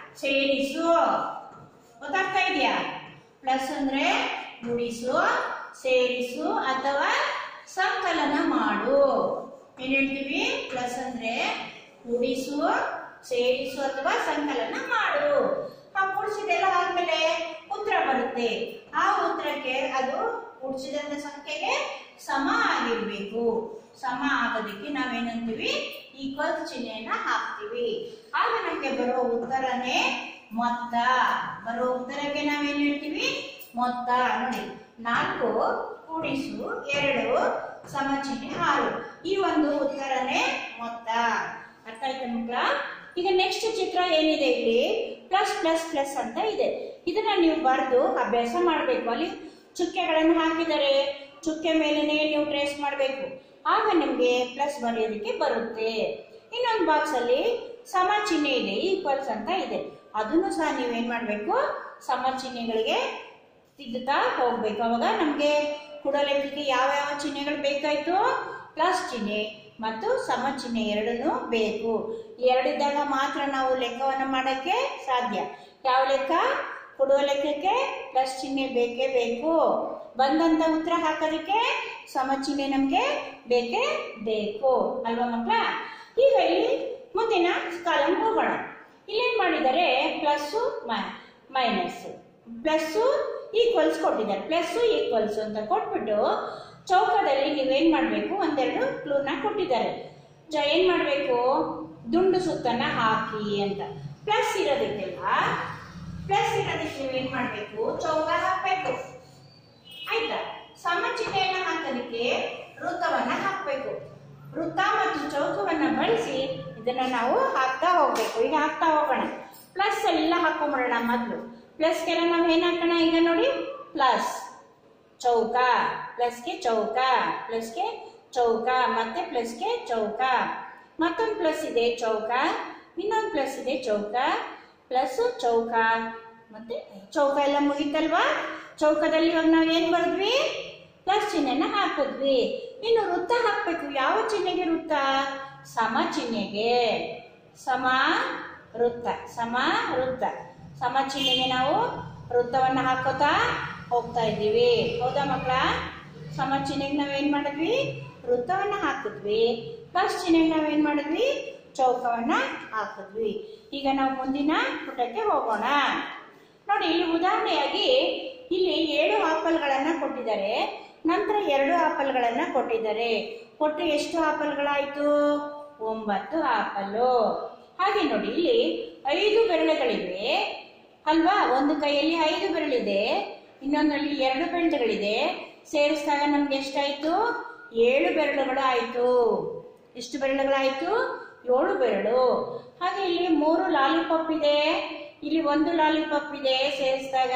ಸೇರಿಸು ಗೊತ್ತಾಗ್ತಾ ಇದೆಯಾ ಪ್ಲಸ್ ಅಂದ್ರೆ ಗುಣಿಸು ಸೇರಿಸು ಅಥವಾ ಸಂಕಲನ ಮಾಡು ಏನ್ ಹೇಳ್ತೀವಿ ಪ್ಲಸ್ ಅಂದ್ರೆ ಕೂಡಿಸು ಸೇರಿಸು ಅಥವಾ ಸಂಕಲನ ಮಾಡು ನಾವು ಕೂಡಿಸಿದೆಲ್ಲ ಆದ್ಮೇಲೆ ಉತ್ತರ ಬರುತ್ತೆ ಆ ಉತ್ತರಕ್ಕೆ ಅದು ಕೂಡಿಸಿದಂತ ಸಂಖ್ಯೆಗೆ ಸಮ ಆಗಿರ್ಬೇಕು ಸಮ ಆಗೋದಕ್ಕೆ ನಾವೇನಂತೀವಿ ಈಕ್ವಲ್ ಚಿಹ್ನೆಯನ್ನ ಹಾಕ್ತೀವಿ ಆಗ ನಮ್ಗೆ ಬರೋ ಉತ್ತರನೇ ಮೊತ್ತ ಬರೋ ಉತ್ತರಕ್ಕೆ ನಾವೇನ್ ಹೇಳ್ತೀವಿ ಮೊತ್ತ ನೋಡಿ ನಾಲ್ಕು ಕೂಡಿಸು ಎರಡು ಸಮ ಚಿಹ್ನೆ ಆರು ಈ ಒಂದು ಉತ್ತರನೇ ಮೊತ್ತ ಅರ್ಥ ಆಯ್ತಾ ಮಕ್ಕಳ ಈಗ ನೆಕ್ಸ್ಟ್ ಚಿತ್ರ ಏನಿದೆ ಇಲ್ಲಿ ಪ್ಲಸ್ ಪ್ಲಸ್ ಪ್ಲಸ್ ಅಂತ ಇದೆ ಇದನ್ನ ನೀವು ಬರೆದು ಅಭ್ಯಾಸ ಮಾಡಬೇಕು ಅಲ್ಲಿ ಚುಕ್ಕೆಗಳನ್ನು ಹಾಕಿದರೆ ಚುಕ್ಕೆ ಮೇಲೆನೆ ನೀವು ಟ್ರೇಸ್ ಮಾಡಬೇಕು ಆಗ ನಿಮಗೆ ಪ್ಲಸ್ ಬರೆಯೋದಕ್ಕೆ ಬರುತ್ತೆ ಇನ್ನೊಂದು ಬಾಕ್ಸ್ ಅಲ್ಲಿ ಸಮ ಚಿಹ್ನೆ ಇದೆ ಈಕ್ವಲ್ಸ್ ಅಂತ ಇದೆ ಅದನ್ನು ಸಹ ನೀವೇನ್ ಮಾಡಬೇಕು ಸಮ ಚಿಹ್ನೆಗಳಿಗೆ ತಿದ್ದುತ್ತಾ ಹೋಗ್ಬೇಕು ಅವಾಗ ನಮಗೆ ಕುಡಲೆಕ್ಕಕ್ಕೆ ಯಾವ ಯಾವ ಚಿಹ್ನೆಗಳು ಬೇಕಾಯ್ತು ಪ್ಲಸ್ ಚಿಹ್ನೆ ಮತ್ತು ಸಮ ಚಿಹ್ನೆ ಎರಡನ್ನೂ ಬೇಕು ಎರಡಿದ್ದಾಗ ಮಾತ್ರ ನಾವು ಲೆಕ್ಕವನ್ನು ಮಾಡೋಕ್ಕೆ ಸಾಧ್ಯ ಯಾವ ಲೆಕ್ಕ ಕೊಡುವ ಲೆಕ್ಕಕ್ಕೆ ಪ್ಲಸ್ ಚಿಹ್ನೆ ಬೇಕೇ ಬೇಕು ಬಂದಂತ ಉತ್ತರ ಹಾಕೋದಕ್ಕೆ ಸಮ ಚಿಹ್ನೆ ನಮಗೆ ಬೇಕೇ ಬೇಕು ಅಲ್ವಾ ಮಕ್ಕಳ ಈಗ ಇಲ್ಲಿ ಮುಂದಿನ ಕಾಲಂ ಹೋಗೋಣ ಇಲ್ಲೇನ್ ಮಾಡಿದ್ದಾರೆ ಪ್ಲಸ್ಸು ಮೈನಸ್ ಪ್ಲಸ್ಸು ಈಕ್ವಲ್ಸ್ ಕೊಟ್ಟಿದ್ದಾರೆ ಪ್ಲಸ್ಸು ಈಕ್ವಲ್ಸ್ ಅಂತ ಕೊಟ್ಬಿಟ್ಟು ಚೌಕದಲ್ಲಿ ನೀವೇನ್ ಮಾಡಬೇಕು ಒಂದೆರಡು ಕ್ಲೂನ ಕೊಟ್ಟಿದ್ದಾರೆ ಜ ಏನ್ ಮಾಡಬೇಕು ದುಂಡು ಸುತ್ತನ್ನ ಹಾಕಿ ಅಂತ ಪ್ಲಸ್ ಇರೋದಕ್ಕೆಲ್ಲ ಪ್ಲಸ್ ಇರೋದಕ್ಕೆ ನೀವೇನ್ ಮಾಡಬೇಕು ಚೌಕ ಹಾಕಬೇಕು ಆಯ್ತಾ ಸಮ ಚಿಹ್ನೆಯನ್ನ ಹಾಕೋದಕ್ಕೆ ವೃತ್ತವನ್ನ ಹಾಕಬೇಕು ವೃತ್ತ ಮತ್ತು ಚೌಕವನ್ನ ಬಳಸಿ ಇದನ್ನ ನಾವು ಹಾಕ್ತಾ ಹೋಗ್ಬೇಕು ಈಗ ಹಾಕ್ತಾ ಹೋಗೋಣ ಪ್ಲಸ್ ಎಲ್ಲ ಹಾಕೊಂಡ್ಬಿಡೋಣ ಮೊದಲು ಪ್ಲಸ್ಗೆಲ್ಲ ನಾವು ಏನ್ ಹಾಕೋಣ ಈಗ ನೋಡಿ ಪ್ಲಸ್ ಚೌಕ ಪ್ಲಸ್ಗೆ ಚೌಕ ಪ್ಲಸ್ಗೆ ಚೌಕ ಮತ್ತೆ ಪ್ಲಸ್ಗೆ ಚೌಕ ಮತ್ತೊಂದು ಪ್ಲಸ್ ಇದೆ ಚೌಕ ಇನ್ನೊಂದು ಪ್ಲಸ್ ಇದೆ ಚೌಕ ಪ್ಲಸ್ ಚೌಕ ಮತ್ತೆ ಚೌಕ ಎಲ್ಲ ಮುಗೀತಲ್ವಾ ಚೌಕದಲ್ಲಿ ಇವಾಗ ನಾವು ಏನ್ ಬರೆದ್ವಿ ಪ್ಲಸ್ ಚಿಹ್ನೆನ ಹಾಕಿದ್ವಿ ಇನ್ನು ವೃತ್ತ ಹಾಕ್ಬೇಕು ಯಾವ ಚಿಹ್ನೆಗೆ ವೃತ್ತ ಸಮ ಚಿಹ್ನೆಗೆ ಸಮ ವೃತ್ತ ಸಮ ವೃತ್ತ ಸಮ ಚಿಹ್ನೆಗೆ ನಾವು ವೃತ್ತವನ್ನ ಹಾಕೋತಾ ಹೋಗ್ತಾ ಇದ್ದೀವಿ ಹೌದಾ ಮಕ್ಕಳ ಸಮ ಚಿಹ್ನೆಗೆ ನಾವೇನ್ ಮಾಡಿದ್ವಿ ವೃತ್ತವನ್ನ ಹಾಕಿದ್ವಿ ಪ್ಲಸ್ ಚಿಹ್ನೆಗೆ ನಾವೇನ್ ಮಾಡಿದ್ವಿ ಚೌಕವನ್ನ ಹಾಕಿದ್ವಿ ಈಗ ನಾವು ಮುಂದಿನ ಪುಟಕ್ಕೆ ಹೋಗೋಣ ನೋಡಿ ಇಲ್ಲಿ ಉದಾಹರಣೆಯಾಗಿ ಇಲ್ಲಿ ಏಳು ಆಪಲ್ಗಳನ್ನ ಕೊಟ್ಟಿದ್ದಾರೆ ನಂತರ ಎರಡು ಆಪಲ್ಗಳನ್ನ ಕೊಟ್ಟಿದ್ದಾರೆ ಒಟ್ಟು ಎಷ್ಟು ಆಪಲ್ಗಳಾಯ್ತು ಒಂಬತ್ತು ಆಪಲ್ಲು ಹಾಗೆ ನೋಡಿ ಇಲ್ಲಿ ಐದು ಬೆರಳುಗಳಿವೆ ಅಲ್ವಾ ಒಂದು ಕೈಯಲ್ಲಿ ಐದು ಬೆರಳಿದೆ ಇನ್ನೊಂದರಲ್ಲಿ ಎರಡು ಬೆರಳುಗಳಿದೆ ಸೇರಿಸಿದಾಗ ನಮ್ಗೆ ಎಷ್ಟಾಯ್ತು ಏಳು ಬೆರಳುಗಳು ಆಯ್ತು ಎಷ್ಟು ಬೆರಳುಗಳಾಯ್ತು ಏಳು ಬೆರಳು ಹಾಗೆ ಇಲ್ಲಿ ಮೂರು ಲಾಲಿಪಾಪ್ ಇದೆ ಇಲ್ಲಿ ಒಂದು ಲಾಲಿಪಾಪ್ ಇದೆ ಸೇರಿಸಿದಾಗ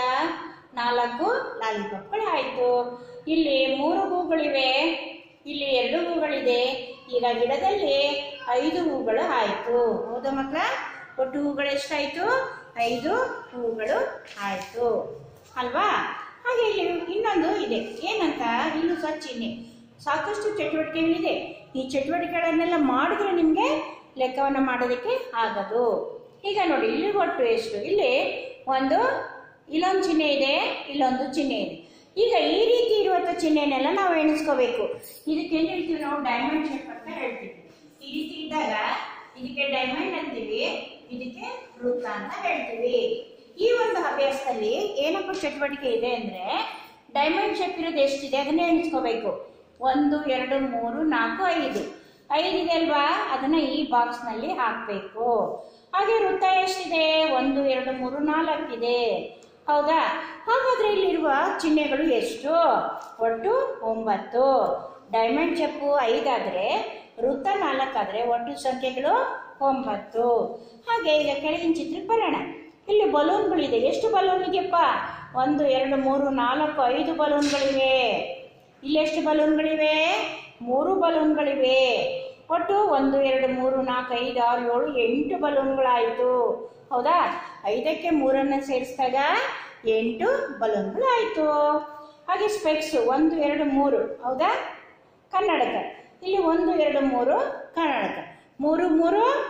ನಾಲ್ಕು ಲಾಲಿಪಾಪ್ಗಳು ಆಯ್ತು ಇಲ್ಲಿ ಮೂರು ಹೂಗಳಿವೆ ಇಲ್ಲಿ ಎರಡು ಹೂಗಳಿದೆ ಈಗ ಗಿಡದಲ್ಲಿ ಐದು ಹೂಗಳು ಆಯ್ತು ಹೌದಾ ಮಕ್ಕಳ ಒಟ್ಟು ಹೂಗಳು ಎಷ್ಟಾಯ್ತು ಐದು ಹೂಗಳು ಆಯ್ತು ಅಲ್ವಾ ಹಾಗೆ ಇಲ್ಲಿ ಇನ್ನೊಂದು ಇದೆ ಏನಂತ ಇಲ್ಲೂ ಸಹ ಚಿಹ್ನೆ ಸಾಕಷ್ಟು ಚಟುವಟಿಕೆಗಳಿದೆ ಈ ಚಟುವಟಿಕೆಗಳನ್ನೆಲ್ಲ ಮಾಡಿದ್ರೆ ನಿಮಗೆ ಲೆಕ್ಕವನ್ನು ಮಾಡೋದಕ್ಕೆ ಆಗದು ಈಗ ನೋಡಿ ಇಲ್ಲಿ ಒಟ್ಟು ಎಷ್ಟು ಇಲ್ಲಿ ಒಂದು ಇಲ್ಲೊಂದು ಚಿಹ್ನೆ ಇದೆ ಇಲ್ಲೊಂದು ಚಿಹ್ನೆ ಇದೆ ಈಗ ಈ ರೀತಿ ಇರುವಂಥ ಚಿಹ್ನೆನೆಲ್ಲ ನಾವು ಎಣಿಸ್ಕೋಬೇಕು ಇದಕ್ಕೆ ಏನು ಹೇಳ್ತೀವಿ ನಾವು ಡೈಮಂಡ್ ಶೇಪ್ ಅಂತ ಹೇಳ್ತೀವಿ ಈ ರೀತಿ ಇದ್ದಾಗ ಇದಕ್ಕೆ ಡೈಮಂಡ್ ಅಂತೀವಿ ಇದಕ್ಕೆ ವೃತ್ತ ಅಂತ ಹೇಳ್ತೀವಿ ಈ ಒಂದು ಅಭ್ಯಾಸದಲ್ಲಿ ಏನಪ್ಪ ಚಟುವಟಿಕೆ ಇದೆ ಅಂದ್ರೆ ಡೈಮಂಡ್ ಶೇಪ್ ಇರೋದು ಎಷ್ಟಿದೆ ಅದನ್ನೇ ಎಣಿಸ್ಕೋಬೇಕು ಒಂದು ಎರಡು ಮೂರು ನಾಲ್ಕು ಐದು ಐದಿದೆ ಅಲ್ವಾ ಅದನ್ನ ಈ ಬಾಕ್ಸ್ ನಲ್ಲಿ ಹಾಕ್ಬೇಕು ಹಾಗೆ ವೃತ್ತ ಎಷ್ಟಿದೆ ಒಂದು ಎರಡು ಮೂರು ನಾಲ್ಕಿದೆ ಹೌದಾ ಹಾಗಾದ್ರೆ ಇಲ್ಲಿರುವ ಚಿಹ್ನೆಗಳು ಎಷ್ಟು ಒಟ್ಟು ಒಂಬತ್ತು ಡೈಮಂಡ್ ಚೆಪ್ಪು ಐದಾದ್ರೆ ವೃತ್ತ ನಾಲ್ಕಾದ್ರೆ ಒಟ್ಟು ಸಂಖ್ಯೆಗಳು ಒಂಬತ್ತು ಹಾಗೆ ಈಗ ಕೆಳಗಿನ ಚಿತ್ರಕ್ಕೆ ಬರೋಣ ಇಲ್ಲಿ ಬಲೂನ್ಗಳಿದೆ ಎಷ್ಟು ಬಲೂನ್ ಇದೆಯಪ್ಪ ಒಂದು ಎರಡು ಮೂರು ನಾಲ್ಕು ಐದು ಬಲೂನ್ಗಳಿವೆ ಇಲ್ಲಿ ಎಷ್ಟು ಬಲೂನ್ಗಳಿವೆ ಮೂರು ಬಲೂನ್ಗಳಿವೆ ಒಟ್ಟು ಒಂದು ಎರಡು ಮೂರು ನಾಲ್ಕು ಐದು ಆರು ಏಳು ಎಂಟು ಬಲೂನ್ಗಳಾಯಿತು ಹೌದಾ ಐದಕ್ಕೆ ಮೂರನ್ನ ಸೇರಿಸಿದಾಗ ಎಂಟು ಬಲೂನ್ಗಳು ಆಯಿತು ಹಾಗೆ ಸ್ಪೆಕ್ಸ್ ಒಂದು ಎರಡು ಮೂರು ಹೌದಾ ಕನ್ನಡಕ ಇಲ್ಲಿ ಒಂದು ಎರಡು ಮೂರು ಕನ್ನಡಕ ಮೂರು ಮೂರು